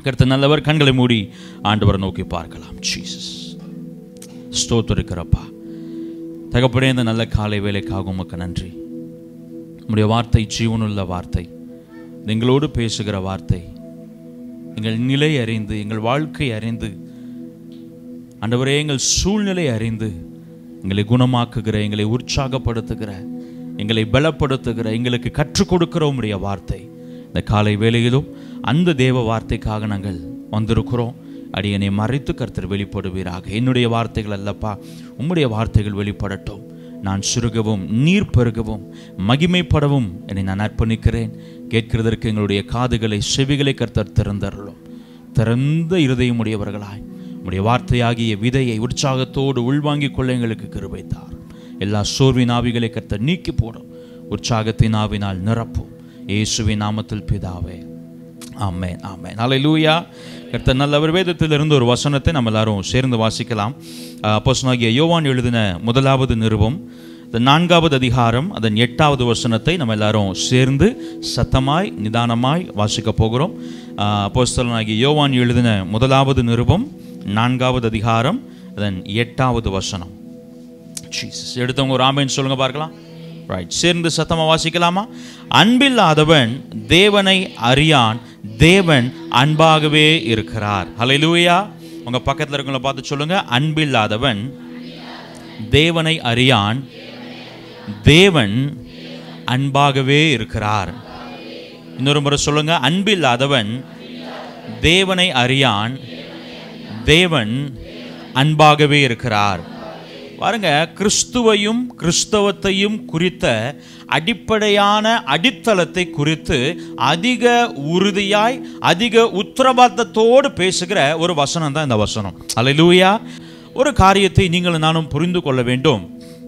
கர்த்தர் நல்லவர் கண்களை மூடி ஆண்டவரை நோக்கி பார்க்கலாம் ஜீசஸ் ஸ்தோத்திருக்கிறப்பா தகப்படே இந்த நல்ல காலை வேலைக்காக உமக்கு நன்றி உம்முடைய வார்த்தை ஜீவனுள்ள வார்த்தை இது எங்களோடு பேசுகிற வார்த்தை எங்கள் நிலை அறிந்து எங்கள் வாழ்க்கை அறிந்து ஆண்டவரே எங்கள் சூழ்நிலை அறிந்து எங்களை குணமாக்குகிற எங்களை உற்சாகப்படுத்துகிற எங்களை பலப்படுத்துகிற எங்களுக்கு கற்றுக் கொடுக்கிற உம்முடைய வார்த்தை இந்த காலை வேளையிலும் அந்த தேவ வார்த்தைக்காக நாங்கள் வந்திருக்கிறோம் அடியனை மறைத்து கர்த்தர் வெளிப்படுவீராக என்னுடைய வார்த்தைகள் அல்லப்பா உம்முடைய வார்த்தைகள் வெளிப்படட்டும் நான் சுருகவும் நீர் பெருகவும் மகிமைப்படவும் என்னை நான் அர்ப்பணிக்கிறேன் கேட்கிறதற்கு எங்களுடைய காதுகளை செவிகளை கர்த்தர் திறந்தருளும் திறந்த இருதயம் உடையவர்களாய் உம்முடைய வார்த்தையாகிய விதையை உற்சாகத்தோடு உள்வாங்கிக் கொள்ள எங்களுக்கு கிருபைத்தார் எல்லா சோர்வின் ஆவிகளை கர்த்தர் நீக்கி போடும் உற்சாகத்தின் ஆவினால் நிரப்பும் இயேசுவின் நாமத்தில் பிதாவே ஆமென் ஆமென் ஹalleluya கர்த்தர் நல்லவர் வேதத்திலிருந்து ஒரு வசனத்தை நம்ம எல்லாரும் சேர்ந்து வாசிக்கலாம் அப்போஸ்தலனாகிய யோவான் எழுதின முதலாவது நிருபம் இந்த நான்காவது அதிகாரம் அதன் எட்டாவது வசனத்தை நம்ம எல்லாரும் சேர்ந்து சத்தமாய் நிதானமாய் வாசிக்க போகிறோம் அப்போஸ்தலனாகிய யோவான் எழுதின முதலாவது நிருபம் நான்காவது அதிகாரம் அதன் எட்டாவது வசனம் ஜீசஸ் எடுத்தவங்க ஒரு ஆமேன் சொல்லுங்க பார்க்கலாம் ரைட் சேர்ந்து சத்தமா வாசிக்கலாமா அன்பில்லாதவன் தேவனை அறியான் தேவன் அன்பாகவே இருக்கிறார் ஹalleluya உங்க பக்கத்துல இருக்கவங்கள பார்த்து சொல்லுங்க அன்பில்லாதவன் தேவனை அறியான் தேவன் அன்பாகவே இருக்கிறார் இன்னொரு முறை சொல்லுங்க அன்பில்லாதவன் தேவனை அறியான் தேவன் அன்பாகவே இருக்கிறார் பாருங்க கிறிஸ்துவையும் கிறிஸ்தவத்தையும் குறித்த அடிப்படையான அடித்தளத்தை குறித்து அதிக உறுதியாய் அதிக உத்தரவாதத்தோடு பேசுகிற ஒரு வசனம் தான் இந்த வசனம் அல்லேலூயா ஒரு காரியத்தை நீங்கள் நானும் புரிந்து கொள்ள வேண்டும்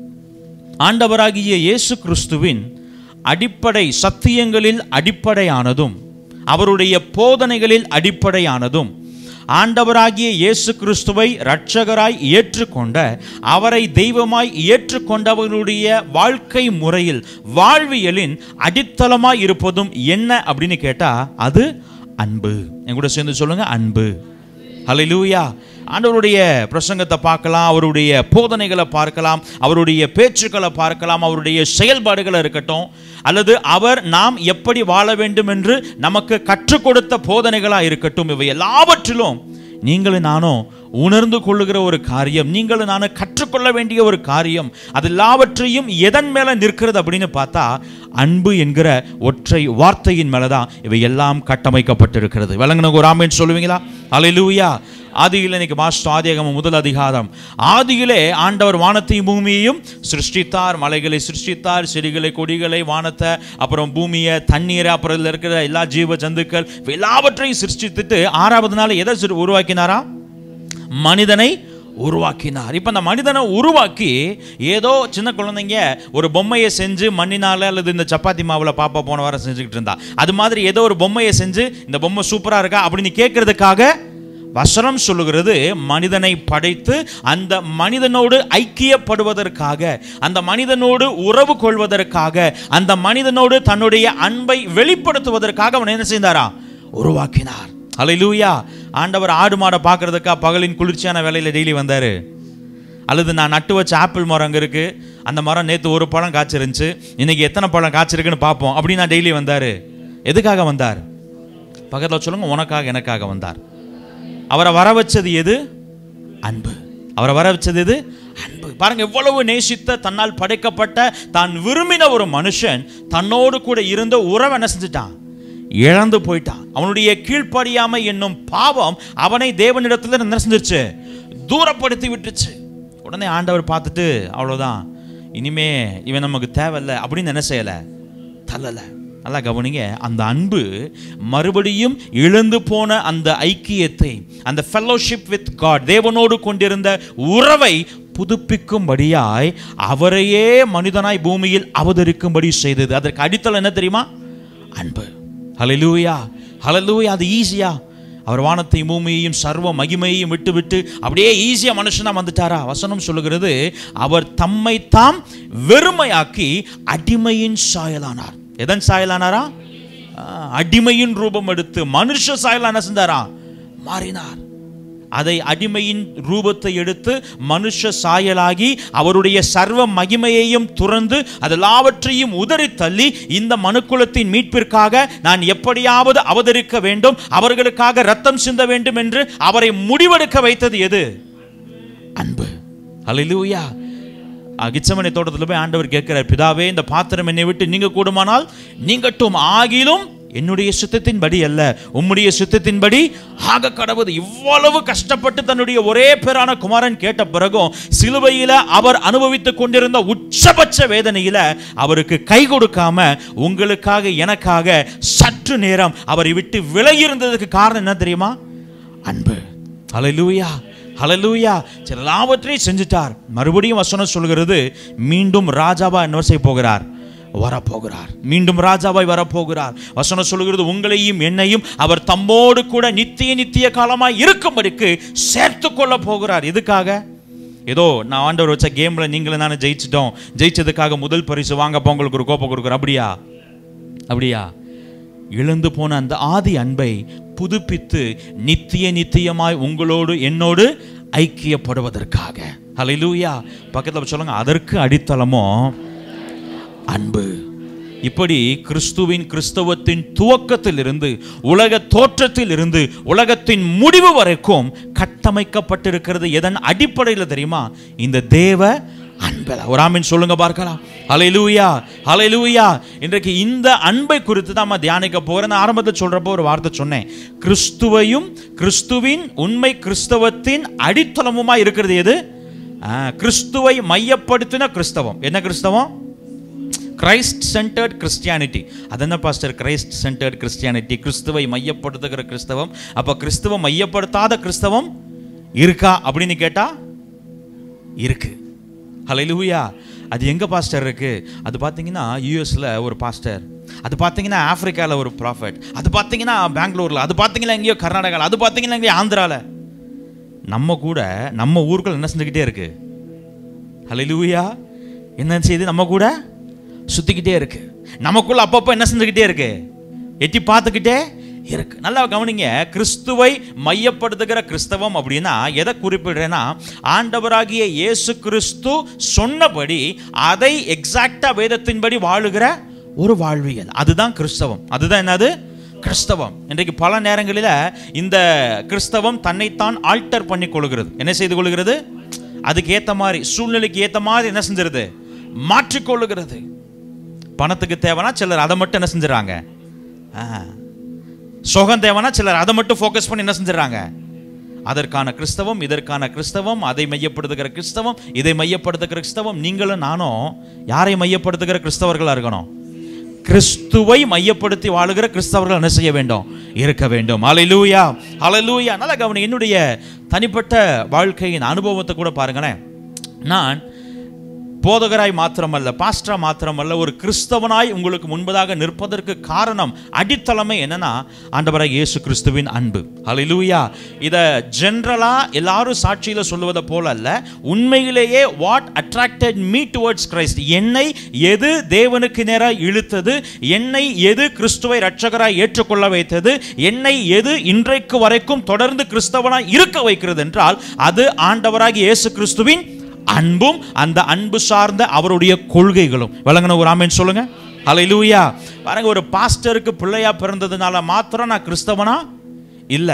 ஆண்டவராகிய இயேசு கிறிஸ்துவின் அடிப்படை சத்தியங்களில் அடிப்படையானதும் அவருடைய போதனைகளில் அடிப்படையானதும் ஆண்டவராகிய இயேசு கிறிஸ்துவை இரட்சகராய் ஏற்றுக்கொண்ட அவரை தெய்வமாய் ஏற்றுக்கொண்டவர்களுடைய வாழ்க்கை முறையில் வாழ்வியலின் அடித்தளமாய் இருப்பதும் என்ன அப்படின்னு கேட்டா அது அன்பு என் கூட சேர்ந்து சொல்லுங்க அன்பு ஹalleluya ஆண்டவருடைய பிரசங்கத்தை பார்க்கலாம் அவருடைய போதனைகளை பார்க்கலாம் அவருடைய பேச்சுக்களை பார்க்கலாம் அவருடைய செயல்பாடுகளை இருக்கட்டும் அல்லது அவர் நாம் எப்படி வாழ வேண்டும் என்று நமக்கு கற்றுக் கொடுத்த போதனைகளாக இருக்கட்டும் இவை எல்லாவற்றிலும் நீங்களும் நானும் உணர்ந்து கொள்ளுகிற ஒரு காரியம் நீங்களும் நானும் கற்றுக்கொள்ள வேண்டிய ஒரு காரியம் அது எல்லாவற்றையும் எதன் மேல நிற்கிறது அப்படின்னு பார்த்தா அன்பு என்கிற ஒற்றை வார்த்தையின் மேலதான் இவை எல்லாம் கட்டமைக்கப்பட்டிருக்கிறது விளங்கின ஒரு ஆமேன் சொல்லுவீங்களா அலையிலூயா ஆதியில் இன்னைக்கு மாஸ்டர் ஆதியகம முதல் அதிகாரம் ஆதியிலே ஆண்டவர் வானத்தையும் பூமியையும் சிருஷ்டித்தார் மலைகளை சிருஷ்டித்தார் செடிகளை கொடிகளை வானத்தை அப்புறம் பூமியை தண்ணீரை அப்புறம் இதுல இருக்கிற எல்லா ஜீவ ஜந்துக்கள் எல்லாவற்றையும் சிருஷ்டித்துட்டு ஆறாவது நாள் எதை சிறு- உருவாக்கினாரா மனிதனை உருவாக்கினார் இப்போ அந்த மனிதனை உருவாக்கி ஏதோ சின்ன குழந்தைங்க ஒரு பொம்மையை செஞ்சு மண்ணினால அல்லது இந்த சப்பாத்தி மாவுல பாப்பா போன வாரம் செஞ்சுக்கிட்டு இருந்தா அது மாதிரி ஏதோ ஒரு பொம்மையை செஞ்சு இந்த பொம்மை சூப்பரா இருக்கா அப்படின்னு கேட்கறதுக்காக வசனம் சொல்லுகிறது மனிதனை படைத்து அந்த மனிதனோடு ஐக்கியப்படுவதற்காக அந்த மனிதனோடு உறவு கொள்வதற்காக அந்த மனிதனோடு தன்னுடைய அன்பை வெளிப்படுத்துவதற்காக அவன் என்ன செய்தாரா உருவாக்கினார் ஹalleluya ஆண்டவர் ஆடு மாடை பார்க்கறதுக்கா பகலின் குளிர்ச்சியான வேலையில் டெய்லி வந்தார் அல்லது நான் நட்டு வச்ச ஆப்பிள் மரம் அங்கே இருக்கு அந்த மரம் நேற்று ஒரு பழம் காய்ச்சிருந்துச்சு இன்னைக்கு எத்தனை பழம் காய்ச்சிருக்குன்னு பார்ப்போம் அப்படின்னு நான் டெய்லி வந்தார் எதுக்காக வந்தார் பக்கத்தில் சொல்லுங்க உனக்காக எனக்காக வந்தார் அவரை வர வச்சது எது அன்பு அவரை வர வச்சது எது அன்பு பாருங்க எவ்வளவு நேசித்த தன்னால் படைக்கப்பட்ட தான் விரும்பின ஒரு மனுஷன் தன்னோடு கூட இருந்த உறவை என்ன செஞ்சுட்டான் இழந்து போயிட்டான் அவனுடைய கீழ்ப்படியாமை என்னும் பாவம் அவனை தேவனிடத்துல என்ன செஞ்சிருச்சு தூரப்படுத்தி விட்டுச்சு உடனே ஆண்டவர் பார்த்துட்டு அவ்வளவுதான் இனிமே இவன் நமக்கு தேவையில்லை அப்படின்னு என்ன செய்யலை தள்ளலை நல்லா கவனிங்க அந்த அன்பு மறுபடியும் இழந்து போன அந்த ஐக்கியத்தை அந்த ஃபெல்லோஷிப் வித் காட் தேவனோடு கொண்டிருந்த உறவை புதுப்பிக்கும்படியாய் அவரையே மனிதனாய் பூமியில் அவதரிக்கும்படி செய்தது அதற்கு அடித்தளம் என்ன தெரியுமா அன்பு ஹalleluya ஹalleluya அது ஈஸியா அவர் வானத்தையும் பூமியையும் சர்வ மகிமையையும் விட்டு விட்டு அப்படியே ஈஸியா மனுஷனா வந்துட்டாரா வசனம் சொல்லுகிறது அவர் தம்மை தாம் வெறுமையாக்கி அடிமையின் சாயலானார் எதன் சாயலானாரா ஆ, அடிமையின் ரூபம் எடுத்து மனுஷ சாயலா என்ன செஞ்சாரா மாறினார் அதை அடிமையின் ரூபத்தை எடுத்து மனுஷ சாயலாகி அவருடைய சர்வ மகிமையையும் துறந்து அதெல்லாவற்றையும் உதறி தள்ளி இந்த மனுக்குலத்தின் மீட்பிற்காக நான் எப்படியாவது அவதரிக்க வேண்டும் அவர்களுக்காக ரத்தம் சிந்த வேண்டும் என்று அவரை முடிவெடுக்க வைத்தது எது அன்பு அல்லேலூயா அகிச்சமனை தோட்டத்தில் போய் ஆண்டவர் கேட்கிறார் பிதாவே இந்த பாத்திரம் என்னை விட்டு நீங்க கூடுமானால் நீங்கட்டும் ஆகிலும் என்னுடைய சுத்தத்தின்படி அல்ல உம்முடைய சுத்தத்தின்படி ஆக கடவுது இவ்வளவு கஷ்டப்பட்டு தன்னுடைய ஒரே பேரான குமாரன் கேட்ட பிறகும் சிலுவையில அவர் அனுபவித்துக் கொண்டிருந்த உச்சபட்ச வேதனையில அவருக்கு கை கொடுக்காம உங்களுக்காக எனக்காக சற்று நேரம் அவரை விட்டு விலகி இருந்ததுக்கு காரணம் என்ன தெரியுமா அன்பு ஹalleluya ஹalleluya சரி எல்லாவற்றையும் செஞ்சுட்டார் மறுபடியும் வசனம் சொல்கிறது மீண்டும் ராஜாவா என்ன செய்ய போகிறார் வரப்போகிறார் மீண்டும் ராஜாவாய் வரப்போகிறார் வசனம் சொல்கிறது உங்களையும் என்னையும் அவர் தம்மோடு கூட நித்திய நித்திய காலமாய் இருக்கும்படிக்கு சேர்த்து கொள்ள போகிறார் எதுக்காக ஏதோ நான் ஆண்டவர் வச்ச கேம்ல நீங்களும் நானும் ஜெயிச்சிட்டோம் ஜெயிச்சதுக்காக முதல் பரிசு வாங்கப்போ உங்களுக்கு ஒரு கோப்பை கொடுக்குறோம் அப்படியா அப்படியா இழந்து போன அந்த ஆதி அன்பை புதுப்பித்து நித்திய நித்தியமாய் உங்களோடு என்னோடு ஐக்கியப்படுவதற்காக ஹalleluya பக்கத்தில் சொல்லுங்க அதற்கு அடித்தளமோ அன்பு இப்படி கிறிஸ்துவின் கிறிஸ்தவத்தின் துவக்கத்திலிருந்து உலக தோற்றத்தில் இருந்து உலகத்தின் முடிவு வரைக்கும் கட்டமைக்கப்பட்டிருக்கிறது எதன் அடிப்படையில் தெரியுமா இந்த தேவ அன்பல ஒரு ஆமீன் சொல்லுங்க பார்க்கலாம் ஹalleluya ஹalleluya இன்றைக்கு இந்த அன்பை குறித்து தான் நம்ம தியானிக்க போகிறேன் நான் ஆரம்பத்தில் சொல்றப்போ ஒரு வார்த்தை சொன்னேன் கிறிஸ்துவையும் கிறிஸ்துவின் உண்மை கிறிஸ்தவத்தின் அடித்தளமுமா இருக்கிறது எது ஆ, கிறிஸ்துவை மையப்படுத்தின கிறிஸ்தவம் என்ன கிறிஸ்தவம் கிரைஸ்ட் சென்டர்ட் கிறிஸ்டியானிட்டி அதென்ன பாஸ்டர் கிரைஸ்ட் சென்டர்ட் கிறிஸ்டியானிட்டி கிறிஸ்துவை மையப்படுத்துகிற கிறிஸ்தவம் அப்போ கிறிஸ்துவ மையப்படுத்தாத கிறிஸ்தவம் இருக்கா அப்படின்னு கேட்டா இருக்கு ஹalleluya அது எங்க பாஸ்டர் இருக்கு அது பார்த்தீங்கன்னா யூஎஸ்ல ஒரு பாஸ்டர் அது பார்த்தீங்கன்னா ஆப்பிரிக்கால ஒரு ப்ராஃபட் அது பார்த்தீங்கன்னா பெங்களூர்ல அது பார்த்தீங்கன்னா எங்கேயோ கர்நாடகாவில் அது பார்த்தீங்கன்னா எங்கேயோ ஆந்திரால நம்ம கூட நம்ம ஊருக்குள்ள என்ன செஞ்சுக்கிட்டே இருக்கு ஹalleluya என்ன செய்யுது நம்ம கூட சுத்திக்கிட்டே இருக்கு நமக்குள்ள அப்பப்போ என்ன செஞ்சுக்கிட்டே இருக்கு எட்டி பார்த்துக்கிட்டே இருக்கு நல்லா கவனிங்க கிறிஸ்துவை மையப்படுத்துகிற கிறிஸ்தவம் அப்படின்னா எதை குறிப்பிடுறேன்னா ஆண்டவராகிய இயேசு கிறிஸ்து சொன்னபடி அதை எக்ஸாக்டா வேதத்தின்படி வாழுகிற ஒரு வாழ்வியல் அதுதான் கிறிஸ்தவம் அதுதான் என்னது கிறிஸ்தவம் இன்றைக்கு பல நேரங்களில் இந்த கிறிஸ்தவம் தன்னைத்தான் ஆல்டர் பண்ணி கொள்கிறது என்ன செய்து கொள்கிறது அதுக்கு ஏத்த மாதிரி சூழ்நிலைக்கு ஏத்த மாதிரி என்ன செஞ்சிருது மாற்றிக்கொள்ளுகிறது பணத்துக்கு தேவைன்னா சிலர் அதை மட்டும் என்ன செஞ்சுறாங்க ஆ. சுகம் தேவைன்னா சிலர் அதை மட்டும் ஃபோக்கஸ் பண்ணி என்ன செஞ்சுறாங்க அதற்கான கிறிஸ்தவம் இதற்கான கிறிஸ்தவம் அதை மையப்படுத்துகிற கிறிஸ்தவம் இதை மையப்படுத்துகிற கிறிஸ்தவம் நீங்களும் நானும் யாரை மையப்படுத்துகிற கிறிஸ்தவர்களா இருக்கணும் கிறிஸ்துவை மையப்படுத்தி வாழுகிற கிறிஸ்தவர்கள் என்ன செய்ய வேண்டும் இருக்க வேண்டும் அலைலூயா அலைலூயா நல்லா கவனி என்னுடைய தனிப்பட்ட வாழ்க்கையின் அனுபவத்தை கூட பாருங்களேன் நான் போதகராய் மாத்திரமல்ல பாஸ்டரா மாத்திரமல்ல ஒரு கிறிஸ்தவனாய் உங்களுக்கு முன்பதாக நிற்பதற்கு காரணம் அடித்தளமே என்னன்னா ஆண்டவராய் இயேசு கிறிஸ்துவின் அன்பு ஹalleluya இத ஜெனரலா எல்லாரும் சாட்சியில சொல்லுவதை போல அல்ல உண்மையிலேயே what attracted me towards Christ என்னை எது தேவனுக்கு நேராக இழுத்தது என்னை எது கிறிஸ்துவை இரட்சகராய் ஏற்றுக்கொள்ள வைத்தது என்னை எது இன்றைக்கு வரைக்கும் தொடர்ந்து கிறிஸ்தவனாய் இருக்க வைக்கிறது என்றால் அது ஆண்டவராகிய இயேசு கிறிஸ்துவின் அன்பும் அந்த அன்பு சார்ந்த அவருடைய கொள்கைகளும் விளங்கின ஒரு ஆமேன் சொல்லுங்க ஹalleluya பாருங்க ஒரு பாஸ்டருக்கு பிள்ளையா பிறந்ததுனால மாத்திரம் நான் கிறிஸ்தவனா இல்ல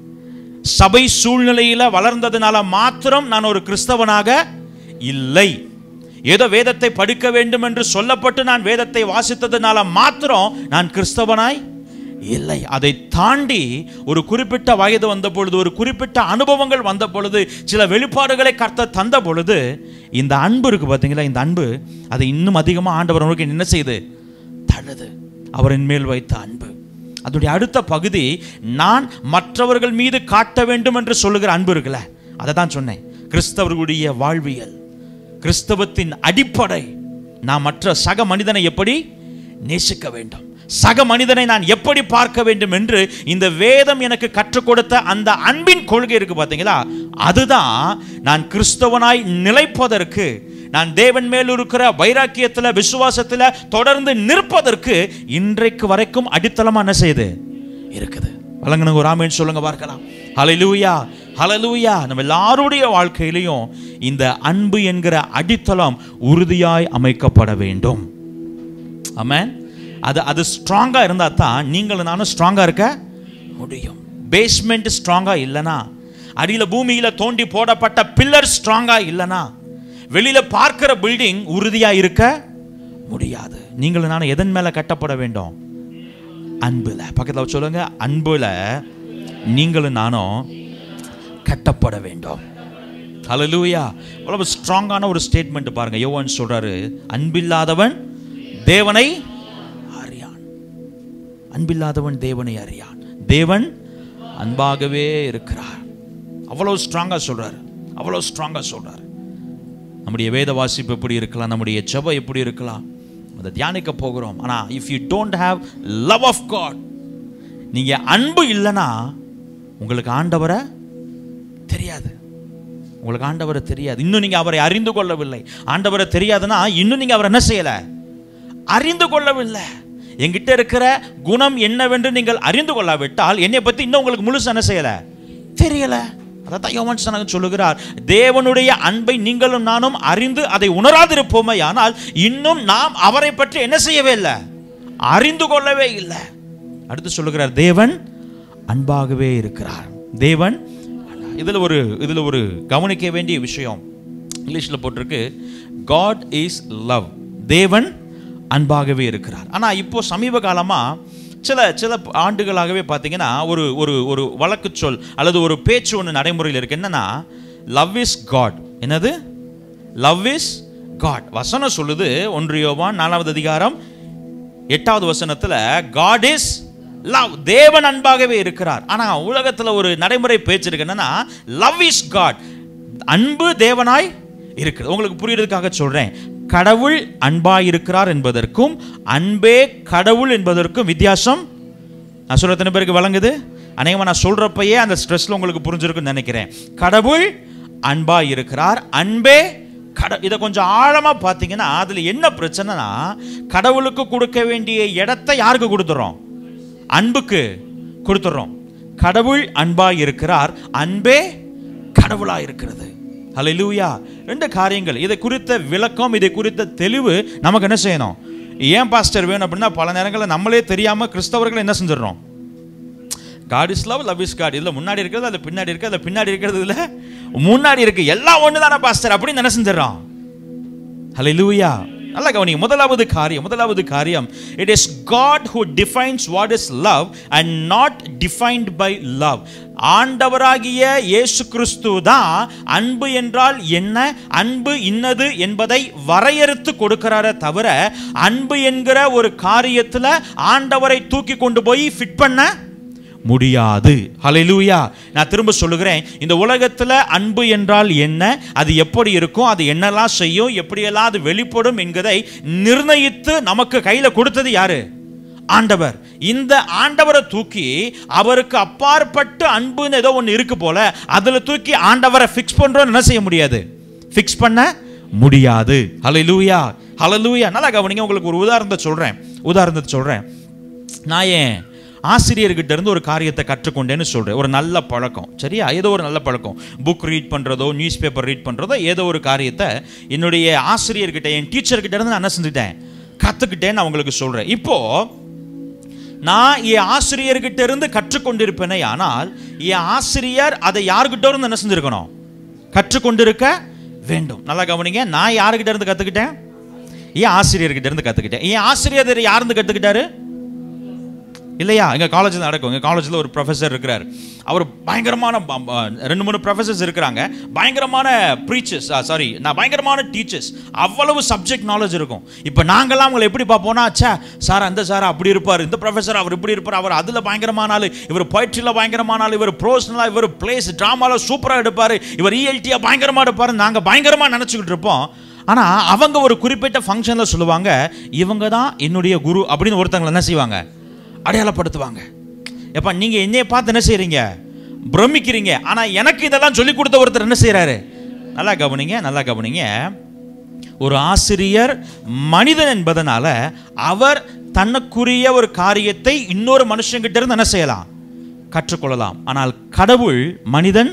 சபை சூழ்நிலையில வளர்ந்ததுனால மாத்திரம் நான் ஒரு கிறிஸ்தவனாக இல்லை ஏதோ வேதத்தை படிக்க வேண்டும் என்று சொல்லப்பட்டு நான் வேதத்தை வாசித்ததுனால மாத்திரம் நான் கிறிஸ்தவனாய் இல்லை அதை தாண்டி ஒரு குறிப்பிட்ட வயது வந்த பொழுது ஒரு குறிப்பிட்ட அனுபவங்கள் வந்த பொழுது சில வெளிப்பாடுகளை கர்த்தர் தந்த பொழுது இந்த அன்பு இருக்கு பார்த்தீங்களா இந்த அன்பு அதை இன்னும் அதிகமாக ஆண்டவர் நோக்கி என்ன செய்யுது தழுது அவரின் மேல் வைத்த அன்பு அதனுடைய அடுத்த பகுதி நான் மற்றவர்கள் மீது காட்ட வேண்டும் என்று சொல்லுகிற அன்பு இருக்குல்ல அதை தான் சொன்னேன் கிறிஸ்தவர்களுடைய வாழ்வியல் கிறிஸ்தவத்தின் அடிப்படை நான் மற்ற சக மனிதனை எப்படி நேசிக்க வேண்டும் சக மனிதனை நான் எப்படி பார்க்க வேண்டும் என்று இந்த வேதம் எனக்கு கற்றுக் கொடுத்த அந்த அன்பின் கொள்கை இருக்கு பார்த்தீங்களா அதுதான் நான் கிறிஸ்தவனாய் நிலைப்பதற்கு நான் தேவன் மேல் இருக்கிற வைராக்கியத்துல விசுவாசத்துல தொடர்ந்து நிற்பதற்கு இன்றைக்கு வரைக்கும் அடித்தளமா என்ன செய்யுது இருக்குது வழங்கின ஒரு ஆமேன்னு சொல்லுங்க பார்க்கலாம் ஹalleluya ஹalleluya நம்ம எல்லாருடைய வாழ்க்கையிலையும் இந்த அன்பு என்கிற அடித்தளம் உறுதியாய் அமைக்கப்பட வேண்டும் ஆமென் அது அது ஸ்ட்ராங்கா இருந்தா தான் நீங்களும் நானும் ஸ்ட்ராங்கா இருக்க முடியும் பேஸ்மெண்ட் ஸ்ட்ராங்கா இல்லனா அடியில பூமியில தோண்டி போடப்பட்ட பில்லர் ஸ்ட்ராங்கா இல்லனா வெளியில பார்க்கிற பில்டிங் உறுதியா இருக்க முடியாது நீங்களும் நானும் எதன் மேல கட்டப்பட வேண்டும் அன்புல பக்கத்துல சொல்லுங்க அன்புல நீங்களும் நானும் கட்டப்பட வேண்டும் ஹalleluya அவ்வளவு ஸ்ட்ராங்கான ஒரு ஸ்டேட்மெண்ட் பாருங்க யோவான் சொல்றாரு அன்பில்லாதவன் தேவனை அறியான் அன்பில்லாதவன் தேவனை அறியான் தேவன் அன்பாகவே இருக்கிறார் அவ்வளவு ஸ்ட்ராங்கா சொல்றாரு அவ்வளவு ஸ்ட்ராங்கா சொல்றாரு நம்முடைய வேத வாசிப்பு எப்படி இருக்கலாம் நம்முடைய ஜெபம் எப்படி இருக்கலாம் அதை தியானிக்க போகிறோம் ஆனா if you don't have love of God நீங்க அன்பு இல்லைன்னா உங்களுக்கு ஆண்டவரை தெரியாது உங்களுக்கு ஆண்டவரை தெரியாது இன்னும் நீங்க அவரை அறிந்து கொள்ளவில்லை ஆண்டவரை தெரியாதுன்னா இன்னும் நீங்க அவரை என்ன செய்யல அறிந்து கொள்ளவில்லை என்கிட்ட இருக்கிற குணம் என்னவென்று நீங்கள் அறிந்து கொள்ளாவிட்டால் என்னை பத்தி இன்னும் உங்களுக்கு முழுசா என்ன செய்யல தெரியல அதான் யோவான் ஸ்நானகன் சொல்லுகிறார் தேவனுடைய அன்பை நீங்களும் நானும் அறிந்து அதை உணராதிருப்போமே ஆனால் இன்னும் நாம் அவரை பற்றி என்ன செய்யவே இல்லை அறிந்து கொள்ளவே இல்லை அடுத்து சொல்லுகிறார் தேவன் அன்பாகவே இருக்கிறார் தேவன் இதுல ஒரு இதுல ஒரு கவனிக்க வேண்டிய விஷயம் இங்கிலீஷ்ல போட்டிருக்கு காட் இஸ் லவ் தேவன் அன்பாகவே இருக்கிறார் ஆனா இப்போ சமீப காலமா சில சில ஆண்டுகளாகவே பார்த்தீங்கன்னா ஒரு ஒரு ஒரு வழக்கு சொல் அல்லது ஒரு பேச்சு ஒன்று நடைமுறையில் இருக்கு என்னன்னா லவ் இஸ் காட் என்னது லவ் இஸ் காட் வசனம் சொல்லுது ஒன்று யோவான் நாலாவது அதிகாரம் எட்டாவது வசனத்துல காட் இஸ் லவ் தேவன் அன்பாகவே இருக்கிறார் ஆனா உலகத்துல ஒரு நடைமுறை பேச்சு இருக்கு என்னன்னா லவ் இஸ் காட் அன்பு தேவனாய் இருக்குது உங்களுக்கு புரியறதுக்காக சொல்றேன் கடவுள் அன்பாய் இருக்கிறார் என்பதற்கும் அன்பே கடவுள் என்பதற்கும் வித்தியாசம் நான் சொல்ற எத்தனை பேருக்கு வழங்குது அநேகமாக நான் சொல்றப்பயே அந்த ஸ்ட்ரெஸ்ல உங்களுக்கு புரிஞ்சிருக்குன்னு நினைக்கிறேன் கடவுள் அன்பாய் இருக்கிறார் அன்பே கட இதை கொஞ்சம் ஆழமா பார்த்தீங்கன்னா அதுல என்ன பிரச்சனைனா கடவுளுக்கு கொடுக்க வேண்டிய இடத்தை யாருக்கு கொடுத்துறோம் அன்புக்கு கொடுத்துறோம் கடவுள் அன்பாய் இருக்கிறார் அன்பே கடவுளா இருக்கிறது ஹalleluya ரெண்டு காரியங்கள் இதை குறித்த விளக்கம் இதை குறித்த தெளிவு நமக்கு என்ன செய்யணும் ஏன் பாஸ்டர் வேணும் அப்படின்னா பல நேரங்களில் நம்மளே தெரியாம கிறிஸ்தவர்கள் என்ன செஞ்சிடறோம் God is love love is God இதில் முன்னாடி இருக்கிறது அதில் பின்னாடி இருக்கிறது அதில் பின்னாடி இருக்கிறது இல்லை முன்னாடி இருக்கு எல்லாம் ஒன்று தானே பாஸ்டர் அப்படின்னு என்ன செஞ்சிடறோம் ஹalleluya நல்லா கவனிங்க முதலாவது காரியம் முதலாவது காரியம் it is God who defines what is love and not defined by love ஆண்டவராகிய இயேசு கிறிஸ்து தான் அன்பு என்றால் என்ன அன்பு இன்னது என்பதை வரையறுத்து கொடுக்கிறாரே தவிர அன்பு என்கிற ஒரு காரியத்தில் ஆண்டவரை தூக்கி கொண்டு போய் ஃபிட் பண்ண முடியாது ஹalleluya நான் திரும்ப சொல்லுகிறேன் இந்த உலகத்துல அன்பு என்றால் என்ன அது எப்படி இருக்கும் அது என்னெல்லாம் செய்யும் எப்படியெல்லாம் அது வெளிப்படும் என்கிறதை நிர்ணயித்து நமக்கு கையில கொடுத்தது யாரு ஆண்டவர் இந்த ஆண்டவரை தூக்கி அவருக்கு அப்பாற்பட்டு அன்புன்னு ஏதோ ஒன்று இருக்கு போல அதுல தூக்கி ஆண்டவரை ஃபிக்ஸ் பண்றோம் என்ன செய்ய முடியாது ஃபிக்ஸ் பண்ண முடியாது ஹalleluya ஹalleluya நல்லா கவனிங்க உங்களுக்கு ஒரு உதாரணத்தை சொல்றேன் உதாரணத்தை சொல்றேன் நான் ஏன் ஆசிரியர்கிட்ட இருந்து ஒரு காரியத்தை கற்றுக்கொண்டேன்னு சொல்றேன் ஒரு நல்ல பழக்கம் சரியா ஏதோ ஒரு நல்ல பழக்கம் புக் ரீட் பண்றதோ நியூஸ் பேப்பர் ரீட் பண்றதோ ஏதோ ஒரு காரியத்தை என்னுடைய ஆசிரியர்கிட்ட என் டீச்சர்கிட்ட இருந்து நான் என்ன செஞ்சுட்டேன் கத்துக்கிட்டேன்னு நான் உங்களுக்கு சொல்றேன் இப்போ நான் என் ஆசிரியர்கிட்ட இருந்து கற்றுக்கொண்டிருப்பேனே ஆனால் என் ஆசிரியர் அதை யாருக்கிட்ட இருந்து என்ன செஞ்சிருக்கணும் கற்றுக்கொண்டிருக்க வேண்டும் நல்லா கவனிங்க நான் யாருக்கிட்ட இருந்து கத்துக்கிட்டேன் என் ஆசிரியர்கிட்ட இருந்து கத்துக்கிட்டேன் என் ஆசிரியர் யாருந்து கத்துக்கிட்டாரு இல்லையா எங்கள் காலேஜில் நடக்கும் எங்கள் காலேஜில் ஒரு ப்ரொஃபஸர் இருக்கிறார் அவர் பயங்கரமான ப- ப- ரெண்டு மூணு ப்ரொஃபஸர்ஸ் இருக்கிறாங்க பயங்கரமான ப்ரீச்சர்ஸ் சாரி நான் பயங்கரமான டீச்சர்ஸ் அவ்வளவு சப்ஜெக்ட் நாலேஜ் இருக்கும் இப்போ நாங்கள்லாம் அவங்களை எப்படி பார்ப்போம்னா ச்சே சார் அந்த சார் அப்படி இருப்பார் இந்த ப்ரொஃபஸர் அவர் இப்படி இருப்பார் அவர் அதில் பயங்கரமான ஆள் இவர் பொய்ட்ரியில் பயங்கரமான ஆள் இவர் ப்ரோஸ்னலாக இவர் பிளேஸ் ட்ராமாவில் சூப்பராக எடுப்பார் இவர் இஎல்டியாக பயங்கரமாக எடுப்பார் நாங்கள் பயங்கரமாக நினச்சிக்கிட்டு இருப்போம் ஆனால் அவங்க ஒரு குறிப்பிட்ட ஃபங்க்ஷனில் சொல்லுவாங்க இவங்க தான் என்னுடைய குரு அப்படின்னு ஒருத்தங்களை என்ன செய்வாங்க அடையாளப்படுத்துவாங்க எப்பா நீங்கள் என்னைய பார்த்து என்ன செய்கிறீங்க பிரமிக்கிறீங்க ஆனால் எனக்கு இதெல்லாம் சொல்லி கொடுத்த ஒருத்தர் என்ன செய்கிறாரு நல்லா கவனிங்க நல்லா கவனிங்க ஒரு ஆசிரியர் மனிதன் என்பதனால அவர் தனக்குரிய ஒரு காரியத்தை இன்னொரு மனுஷங்கிட்ட இருந்து என்ன செய்யலாம் கற்றுக்கொள்ளலாம் ஆனால் கடவுள் மனிதன்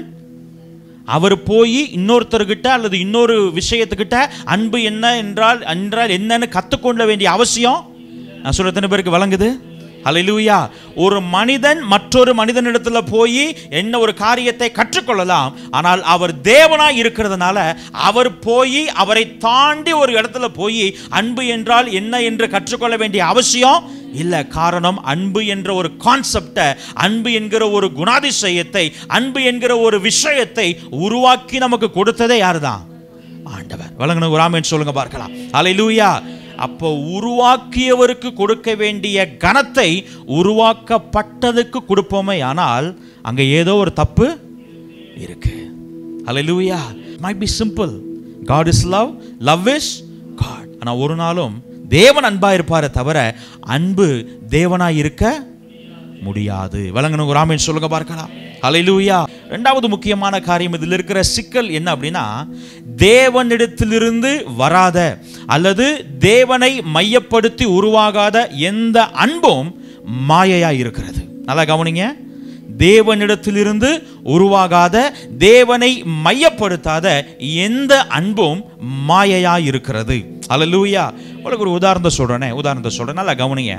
அவர் போய் இன்னொருத்தர்கிட்ட அல்லது இன்னொரு விஷயத்துக்கிட்ட அன்பு என்ன என்றால் என்றால் என்னன்னு கற்றுக்கொள்ள வேண்டிய அவசியம் நான் சொல்ல எத்தனை பேருக்கு வழங்குது ஹalleluya ஒரு மனிதன் மற்றொரு மனிதனிடத்துல போய் என்ன ஒரு காரியத்தை கற்றுக்கொள்ளலாம் ஆனால் அவர் தேவனாய் இருக்கிறதுனால அவர் போய் அவரை தாண்டி ஒரு இடத்துல போய் அன்பு என்றால் என்ன என்று கற்றுக்கொள்ள வேண்டிய அவசியம் இல்ல காரணம் அன்பு என்ற ஒரு கான்செப்டை அன்பு என்கிற ஒரு குணாதிசயத்தை அன்பு என்கிற ஒரு விஷயத்தை உருவாக்கி நமக்கு கொடுத்ததே யாருதான் ஆண்டவர் வழங்கணும் ஒரு ஆமென் சொல்லுங்க பார்க்கலாம் அல்லேலூயா அப்போ உருவாக்கியவருக்கு கொடுக்க வேண்டிய கனத்தை உருவாக்கப்பட்டதுக்கு கொடுப்போமே ஆனால் அங்க ஏதோ ஒரு தப்பு இருக்கு அல்லேலூயா might be simple god is love love is god ஆனா ஒரு நாளும் தேவன் அன்பா இருப்பாரே தவிர அன்பு தேவனாய் இருக்க முடியாது வழங்கணும் ஒரு ஆமீன் சொல்லுங்க பார்க்கலாம் ஹalleluya ரெண்டாவது முக்கியமான காரியம் இதில் இருக்கிற சிக்கல் என்ன அப்படின்னா தேவனிடத்திலிருந்து வராத அல்லது தேவனை மையப்படுத்தி உருவாகாத எந்த அன்பும் மாயையா இருக்கிறது நல்லா கவனிங்க தேவனிடத்திலிருந்து உருவாகாத தேவனை மையப்படுத்தாத எந்த அன்பும் மாயையா இருக்கிறது அல்லேலூயா உங்களுக்கு ஒரு உதாரணத்தை சொல்றேனே உதாரணத்தை சொல்றேன் நல்லா கவனிங்க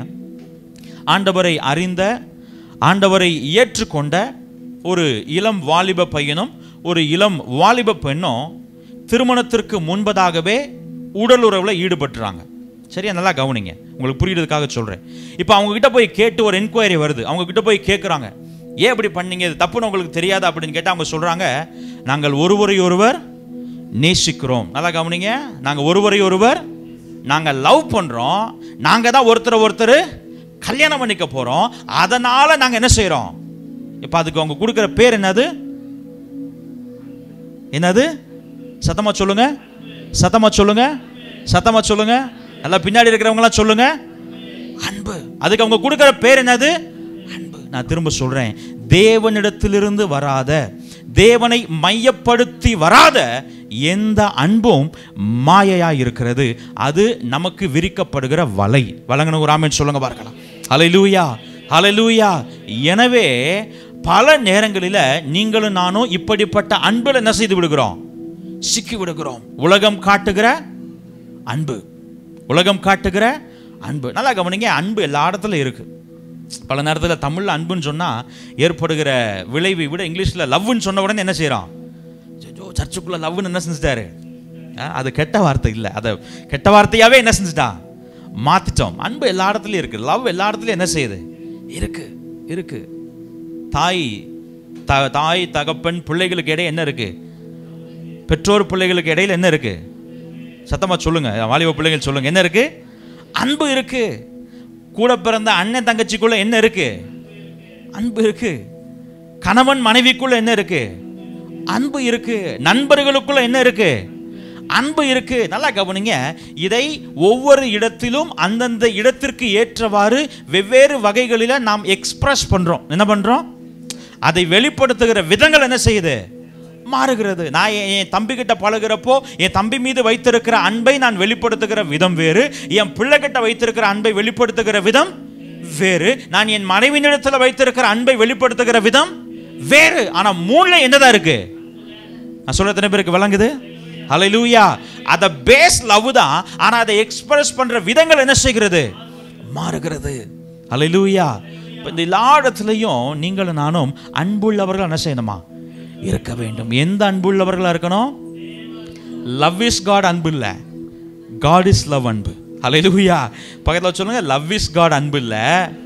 ஆண்டவரை அறிந்த ஆண்டவரை ஏற்றுக்கொண்ட ஒரு இளம் வாலிப பையனும் ஒரு இளம் வாலிப பெண்ணும் திருமணத்திற்கு முன்பதாகவே உடல் உறவில் ஈடுபட்டுறாங்க சரியா நல்லா கவனிங்க உங்களுக்கு புரியுறதுக்காக சொல்கிறேன் இப்போ அவங்க கிட்ட போய் கேட்டு ஒரு என்கொயரி வருது அவங்க கிட்ட போய் கேட்குறாங்க ஏன் இப்படி பண்ணீங்க இது தப்புன்னு உங்களுக்கு தெரியாதா அப்படின்னு கேட்டால் அவங்க சொல்கிறாங்க நாங்கள் ஒருவரை ஒருவர் நேசிக்கிறோம் நல்லா கவனிங்க நாங்கள் ஒருவரை ஒருவர் நாங்கள் லவ் பண்ணுறோம் நாங்கள் தான் ஒருத்தரை ஒருத்தர் கல்யாணம் பண்ணிக்க போகிறோம் அதனால் நாங்கள் என்ன செய்கிறோம் இப்போ அதுக்கு அவங்க கொடுக்குற பேர் என்னது என்னது சத்தமா சொல்லுங்க சத்தமா சொல்லுங்க சத்தமா சொல்லுங்க நல்லா பின்னாடி இருக்கிறவங்களாம் சொல்லுங்க அன்பு அதுக்கு அவங்க கொடுக்குற பேர் என்னது அன்பு நான் திரும்ப சொல்றேன் தேவனிடத்திலிருந்து வராத தேவனை மையப்படுத்தி வராத எந்த அன்பும் மாயையா இருக்கிறது அது நமக்கு விரிக்கப்படுகிற வலை வழங்கணும் ஒரு ஆமென் சொல்லுங்க பார்க்கலாம் ஹalleluya ஹalleluya எனவே பல நேரங்களில் நீங்களும் நானும் இப்படிப்பட்ட அன்பில் என்ன செய்து விடுகிறோம் சிக்கி விடுகிறோம் உலகம் காட்டுகிற அன்பு உலகம் காட்டுகிற அன்பு நல்லா கவனிங்க அன்பு எல்லா இடத்துலையும் இருக்கு பல நேரத்தில் தமிழில் அன்புன்னு சொன்னால் ஏற்படுகிற விளைவை விட இங்கிலீஷில் லவ்னு சொன்ன உடனே என்ன செய்கிறோம் ஐயோ சர்ச்சுக்குள்ளே லவ்னு என்ன செஞ்சிட்டாரு ஆ, அது கெட்ட வார்த்தை இல்லை அதை கெட்ட வார்த்தையாவே என்ன செஞ்சுட்டான் மாத்திட்டோம் அன்பு எல்லா இடத்துலையும் இருக்கு லவ் எல்லா இடத்துலையும் என்ன செய்யுது இருக்கு இருக்கு தாய் த தாய் தகப்பன் பிள்ளைகளுக்கு இடையே என்ன இருக்கு பெற்றோர் பிள்ளைகளுக்கு இடையில என்ன இருக்கு சத்தமா சொல்லுங்க வாலிப பிள்ளைகள் சொல்லுங்க என்ன இருக்கு அன்பு இருக்கு கூட பிறந்த அண்ணன் தங்கச்சிக்குள்ள என்ன இருக்கு அன்பு இருக்கு கணவன் மனைவிக்குள்ள என்ன இருக்கு அன்பு இருக்கு நண்பர்களுக்குள்ள என்ன இருக்கு அன்பு இருக்கு நல்லா கவனிங்க இதை ஒவ்வொரு இடத்திலும் அந்தந்த இடத்திற்கு ஏற்றவாறு வெவ்வேறு வகைகளில நாம் எக்ஸ்பிரஸ் பண்றோம் என்ன பண்றோம் அதை வெளிப்படுத்துகிற விதங்கள் என்ன செய்யுது மாறுகிறது நான் என் என் தம்பி கிட்ட பழகுறப்போ என் தம்பி மீது வைத்திருக்கிற அன்பை நான் வெளிப்படுத்துகிற விதம் வேறு என் பிள்ளை கிட்ட வைத்திருக்கிற அன்பை வெளிப்படுத்துகிற விதம் வேறு நான் என் மனைவியினிடத்தில் வைத்திருக்கிற அன்பை வெளிப்படுத்துகிற விதம் வேறு ஆனா மூணுல என்னதான் இருக்கு நான் சொல்ல எத்தனை பேருக்கு விளங்குது ஹalleluya அத பேஸ் லவ் தான் ஆனா அதை எக்ஸ்பிரஸ் பண்ற விதங்கள் என்ன செய்கிறது மாறுகிறது ஹalleluya இப்ப இந்த எல்லா இடத்துலையும் நீங்களும் நானும் அன்புள்ளவர்கள் என்ன செய்யணுமா இருக்க வேண்டும் எந்த அன்புள்ளவர்களா இருக்கணும் லவ் இஸ் காட் அன்பு இல்ல காட் இஸ் லவ் அன்பு ஹalleluya பக்கத்துல சொல்லுங்க லவ் இஸ் காட் அன்பு இல்ல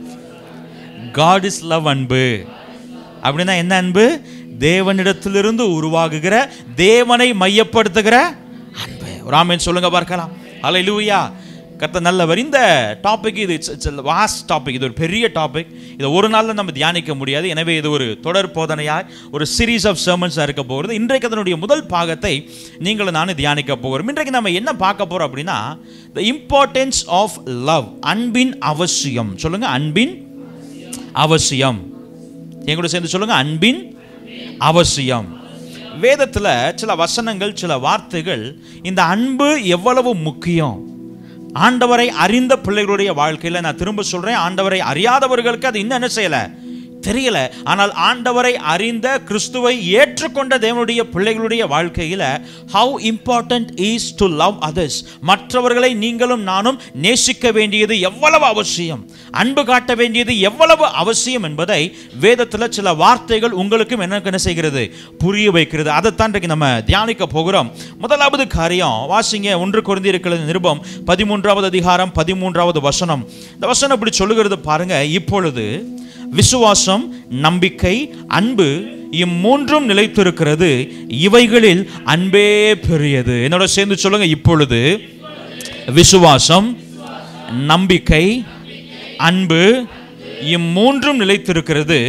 காட் இஸ் லவ் அன்பு அப்படின்னா என்ன அன்பு தேவனிடத்திலிருந்து உருவாகுகிற தேவனை மையப்படுத்துகிற அன்பு ராமன் சொல்லுங்க பார்க்கலாம் ஹalleluya கர்த்தர் நல்லவர் இந்த டாபிக் இது வாஸ்ட் டாபிக் இது ஒரு பெரிய டாபிக் இதை ஒரு நாளில் நம்ம தியானிக்க முடியாது எனவே இது ஒரு தொடர் போதனையாய் ஒரு சீரீஸ் ஆஃப் சர்மன்ஸாக இருக்க போகிறது இன்றைக்கு அதனுடைய முதல் பாகத்தை நீங்களும் நானும் தியானிக்க போகிறோம் இன்றைக்கு நம்ம என்ன பார்க்க போகிறோம் அப்படின்னா த இம்பார்ட்டன்ஸ் ஆஃப் லவ் அன்பின் அவசியம் சொல்லுங்க அன்பின் அவசியம் என் கூட சேர்ந்து சொல்லுங்க அன்பின் அவசியம் வேதத்தில் சில வசனங்கள் சில வார்த்தைகள் இந்த அன்பு எவ்வளவு முக்கியம் ஆண்டவரை அறிந்த பிள்ளைகளுடைய வாழ்க்கையில் நான் திரும்ப சொல்றேன் ஆண்டவரை அறியாதவர்களுக்கு அது இன்னும் என்ன செய்யல தெரியல ஆனால் ஆண்டவரை அறிந்த கிறிஸ்துவை ஏற்றுக்கொண்ட தேவனுடைய பிள்ளைகளுடைய வாழ்க்கையில how important is to love others மற்றவர்களை நீங்களும் நானும் நேசிக்க வேண்டியது எவ்வளவு அவசியம் அன்பு காட்ட வேண்டியது எவ்வளவு அவசியம் என்பதை வேதத்தில் சில வார்த்தைகள் உங்களுக்கும் எனக்கு என்ன செய்கிறது புரிய வைக்கிறது அதைத்தான் இன்றைக்கு நம்ம தியானிக்க போகிறோம் முதலாவது காரியம் வாசிங்க ஒன்று குறைந்தி இருக்கிறது நிருபம் பதிமூன்றாவது அதிகாரம் பதிமூன்றாவது வசனம் இந்த வசனம் இப்படி சொல்லுகிறது பாருங்க இப்பொழுது விசுவாசம் நம்பிக்கை அன்பு இம்மூன்றும் நிலைத்திருக்கிறது இவைகளில் அன்பே பெரியது என்னோட சேர்ந்து சொல்லுங்க இப்பொழுது விசுவாசம் நம்பிக்கை அன்பு இம்மூன்றும் நிலைத்திருக்கிறது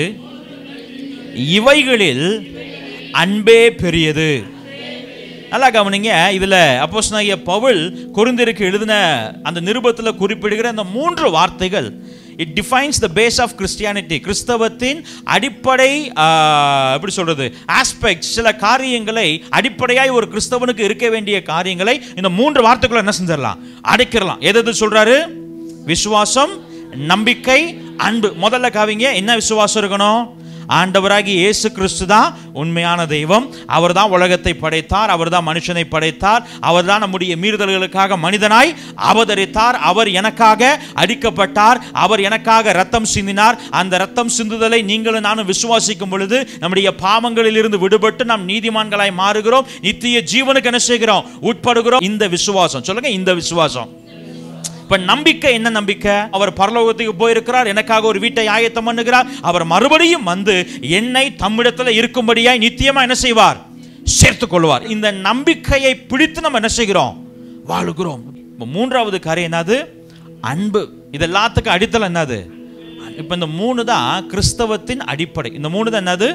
இவைகளில் அன்பே பெரியது நல்லா கவனிங்க இதுல அப்போஸ் பவுல் கொரிந்திருக்கு எழுதின அந்த நிருபத்தில் குறிப்பிடுகிற அந்த மூன்று வார்த்தைகள் it defines the base of Christianity கிறிஸ்தவத்தின் அடிப்படை ஆஹ், எப்படி சொல்றது ஆஸ்பெக்ட் சில காரியங்களை அடிப்படையாய் ஒரு கிறிஸ்தவனுக்கு இருக்க வேண்டிய காரியங்களை இந்த மூன்று வார்த்தைக்குள்ள என்ன செஞ்சிடலாம் அடைக்கிறலாம் எது எது சொல்றாரு விசுவாசம் நம்பிக்கை அன்பு முதல்ல காவிங்க என்ன விசுவாசம் இருக்கணும் ஆண்டவராகி இயேசு கிறிஸ்து தான் உண்மையான தெய்வம் அவர் தான் உலகத்தை படைத்தார் அவர் தான் மனுஷனை படைத்தார் அவர் தான் நம்முடைய மீறுதல்களுக்காக மனிதனாய் அவதரித்தார் அவர் எனக்காக அடிக்கப்பட்டார் அவர் எனக்காக ரத்தம் சிந்தினார் அந்த ரத்தம் சிந்துதலை நீங்களும் நானும் விசுவாசிக்கும் பொழுது நம்முடைய பாவங்களில் இருந்து விடுபட்டு நாம் நீதிமான்களாய் மாறுகிறோம் நித்திய ஜீவனுக்கு என்ன செய்கிறோம் உட்படுகிறோம் இந்த விசுவாசம் சொல்லுங்க இந்த விசுவாசம் இப்ப நம்பிக்கை என்ன நம்பிக்கை அவர் பரலோகத்துக்கு போயிருக்கிறார் எனக்காக ஒரு வீட்டை ஆயத்தம் பண்ணுகிறார் அவர் மறுபடியும் வந்து என்னை தம்மிடத்துல இருக்கும்படியாய் நித்தியமா என்ன செய்வார் சேர்த்துக் கொள்வார் இந்த நம்பிக்கையை பிடித்து நம்ம என்ன செய்கிறோம் வாழுகிறோம் இப்ப மூன்றாவது காரியம் என்னது அன்பு இது எல்லாத்துக்கும் அடித்தளம் என்னது இப்ப இந்த மூணு தான் கிறிஸ்தவத்தின் அடிப்படை இந்த மூணு தான் என்னது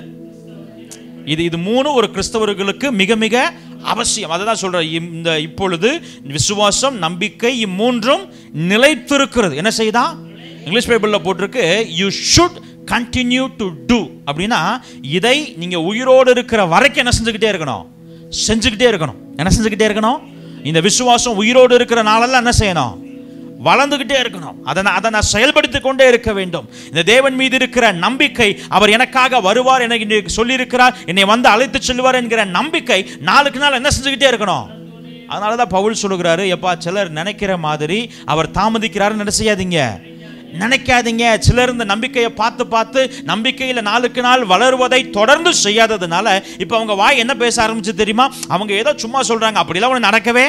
இது இது மூணு ஒரு கிறிஸ்தவர்களுக்கு மிக மிக அவசியம் அதை தான் சொல்கிறேன் இந்த இப்பொழுது விசுவாசம் நம்பிக்கை இம்மூன்றும் நிலைத்திருக்கிறது என்ன செய்தா இங்கிலீஷ் பைபிளில் போட்டிருக்கு you should continue to do அப்படின்னா இதை நீங்கள் உயிரோடு இருக்கிற வரைக்கும் என்ன செஞ்சுக்கிட்டே இருக்கணும் செஞ்சுக்கிட்டே இருக்கணும் என்ன செஞ்சுக்கிட்டே இருக்கணும் இந்த விசுவாசம் உயிரோடு இருக்கிற நாளெல்லாம் என்ன செய்யணும் வளர்ந்துகிட்டே இருக்கணும் அதை நான் அதை நான் செயல்படுத்தி கொண்டே இருக்க வேண்டும் இந்த தேவன் மீது இருக்கிற நம்பிக்கை அவர் எனக்காக வருவார் எனக்கு இன்றைக்கு சொல்லியிருக்கிறார் என்னை வந்து அழைத்து செல்வார் என்கிற நம்பிக்கை நாளுக்கு நாள் என்ன செஞ்சுக்கிட்டே இருக்கணும் அதனால தான் பவுல் சொல்லுகிறாரு எப்பா சிலர் நினைக்கிற மாதிரி அவர் தாமதிக்கிறாருன்னு என்ன செய்யாதீங்க நினைக்காதீங்க சிலர் இந்த நம்பிக்கையை பார்த்து பார்த்து நம்பிக்கையில் நாளுக்கு நாள் வளருவதை தொடர்ந்து செய்யாததுனால இப்போ அவங்க வாய் என்ன பேச ஆரம்பிச்சு தெரியுமா அவங்க ஏதோ சும்மா சொல்றாங்க அப்படிலாம் ஒன்று நடக்கவே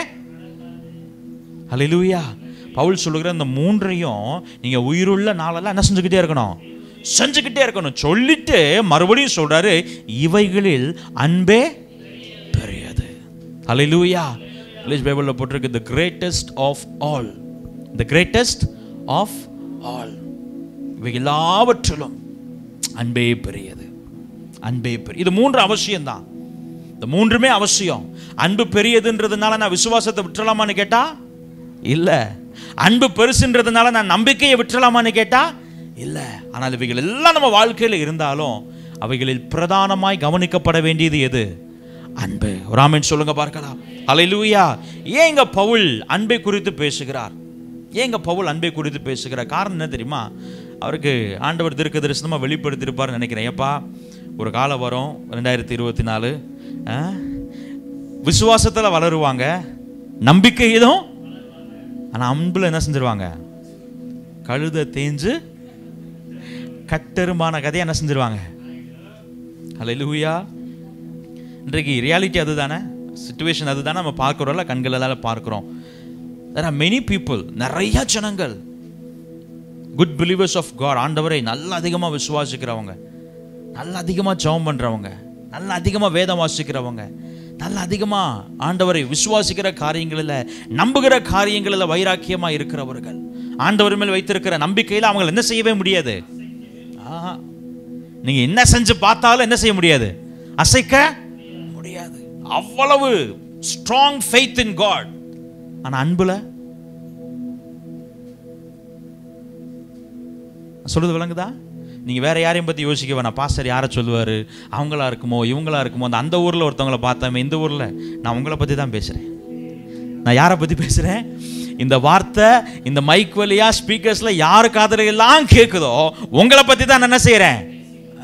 ஹalleluya பவுல் சொல்லுகிற இந்த மூன்றையும் நீங்க உயிருள்ள நாளெல்லாம் என்ன செஞ்சுக்கிட்டே இருக்கணும் செஞ்சுக்கிட்டே இருக்கணும் சொல்லிட்டு மறுபடியும் சொல்றாரு இவைகளில் அன்பே பெரியது ஹalleluya இங்கிலீஷ் பைபிளில் போட்டிருக்கு the greatest of all the greatest of all இவை எல்லாவற்றிலும் அன்பே பெரியது அன்பே பெரிய இது மூன்று அவசியம்தான் இந்த மூன்றுமே அவசியம் அன்பு பெரியதுன்றதுனால நான் விசுவாசத்தை விட்டுறலாமான்னு கேட்டா இல்ல அன்பு பெருசுன்றதுனால நான் நம்பிக்கையை விட்டுறலாமான்னு கேட்டா இல்ல ஆனால் இவைகள் எல்லாம் நம்ம வாழ்க்கையில் இருந்தாலும் அவைகளில் பிரதானமாய் கவனிக்கப்பட வேண்டியது எது அன்பு ராமன் சொல்லுங்க பார்க்கலாம் அலையிலூயா ஏன் இங்க பவுல் அன்பை குறித்து பேசுகிறார் ஏன் இங்க பவுல் அன்பை குறித்து பேசுகிறார் காரணம் என்ன தெரியுமா அவருக்கு ஆண்டவர் திருக்க தரிசனமாக வெளிப்படுத்தியிருப்பார்னு நினைக்கிறேன் ஏப்பா ஒரு காலம் வரும் ரெண்டாயிரத்தி இருபத்தி நாலு விசுவாசத்தில் வளருவாங்க நம்பிக்கையிலும் ஆனால் அன்புல என்ன செஞ்சிருவாங்க கழுத தேஞ்சு கட்டெருமான கதையை என்ன செஞ்சிருவாங்க ஹalleluya இன்றைக்கு ரியாலிட்டி அதுதானே சுச்சுவேஷன் அதுதானே நம்ம பார்க்குறோம்ல கண்களால் பார்க்குறோம் there are many people நிறைய ஜனங்கள் குட் பிலீவர்ஸ் ஆஃப் காட் ஆண்டவரை நல்ல அதிகமாக விசுவாசிக்கிறவங்க நல்ல அதிகமாக ஜெபம் பண்ணுறவங்க நல்ல அதிகமாக வேதம் வாசிக்கிறவங்க நல்ல அதிகமாக ஆண்டவரை விசுவாசிக்கிற காரியங்களில் நம்புகிற காரியங்களில் வைராக்கியமாக இருக்கிறவர்கள் ஆண்டவர் மேல் வைத்திருக்கிற நம்பிக்கையில் அவங்களை என்ன செய்யவே முடியாது ஆஹா. நீங்க என்ன செஞ்சு பார்த்தாலும் என்ன செய்ய முடியாது அசைக்க முடியாது அவ்வளவு ஸ்ட்ராங் ஃபெய்த் இன் காட் ஆனா அன்புல நான் சொல்றது விளங்குதா நீங்க வேற யாரையும் பத்தி யோசிக்க வேணாம் பாஸ்டர் யாரை சொல்லுவாரு அவங்களா இருக்குமோ இவங்களா இருக்குமோ அந்த அந்த ஊர்ல ஒருத்தவங்கள பார்த்தோமே இந்த ஊர்ல நான் உங்களை பத்தி தான் பேசுறேன் நான் யாரை பத்தி பேசுறேன் இந்த வார்த்தை இந்த மைக் வழியா ஸ்பீக்கர்ஸ்ல யாரு காதுல எல்லாம் கேட்குதோ உங்களை பத்தி தான் நான் என்ன செய்றேன்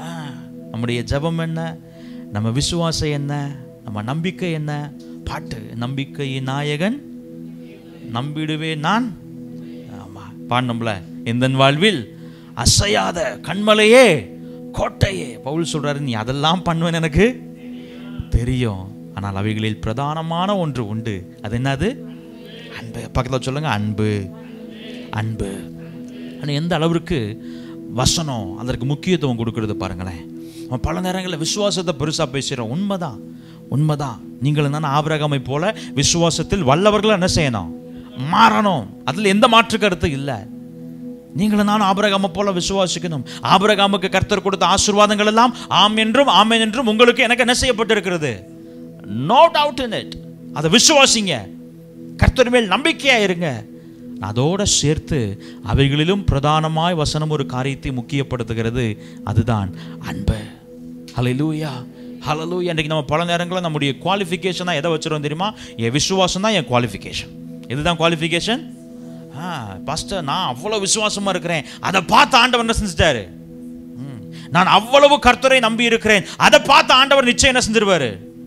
நம்முடைய ஜெபம் என்ன நம்ம விசுவாசம் என்ன நம்ம நம்பிக்கை என்ன பாட்டு நம்பிக்கையின் நாயகன் நம்பிடுவே நான் ஆமா பாடணும்ல எந்தன் வாழ்வில் அசையாத கண்மலையே கோட்டையே பவுல் சொல்றாரு நீ அதெல்லாம் பண்ணுவேன் எனக்கு தெரியும் ஆனால் அவைகளில் பிரதானமான ஒன்று உண்டு அது என்னது அன்பு பக்கத்தில் சொல்லுங்க அன்பு அன்பு ஆனால் எந்த அளவிற்கு வசனம் அதற்கு முக்கியத்துவம் கொடுக்கறது பாருங்களேன் அவன் பல நேரங்களில் விசுவாசத்தை பெருசாக பேசுகிறோம் உண்மைதான் உண்மைதான் நீங்கள் தான் ஆபிரகாமை போல விசுவாசத்தில் வல்லவர்கள் என்ன செய்யணும் மாறணும் அதில் எந்த மாற்று கருத்து இல்லை நீங்களும் நானும் ஆபிரகாமை போல விசுவாசிக்கணும் ஆபிரகாமுக்கு கர்த்தர் கொடுத்த ஆசீர்வாதங்கள் எல்லாம் ஆம் என்றும் ஆமென் என்றும் உங்களுக்கு எனக்கு என்ன செய்யப்பட்டிருக்கிறது நோ டவுட் இன் இட் அதை விசுவாசிங்க கர்த்தர் மேல் நம்பிக்கையா இருங்க அதோட சேர்த்து அவைகளிலும் பிரதானமாய் வசனம் ஒரு காரியத்தை முக்கியப்படுத்துகிறது அதுதான் அன்பு ஹalleluya ஹalleluya இன்றைக்கு நம்ம பல நேரங்களில் நம்முடைய குவாலிஃபிகேஷனாக எதை வச்சிருவோம் தெரியுமா என் விசுவாசம் தான் என் குவாலிஃபிகேஷன் இதுதான் குவாலிஃபிகேஷன் ஆ பாஸ்டர் நான் அவ்வளோ விசுவாசமாக இருக்கிறேன் அதை பார்த்து ஆண்டவர் என்ன செஞ்சிட்டாரு ம், நான் அவ்வளவு கர்த்தரை நம்பி இருக்கிறேன் அதை பார்த்து ஆண்டவர் நிச்சயம் என்ன செஞ்சிருவாரு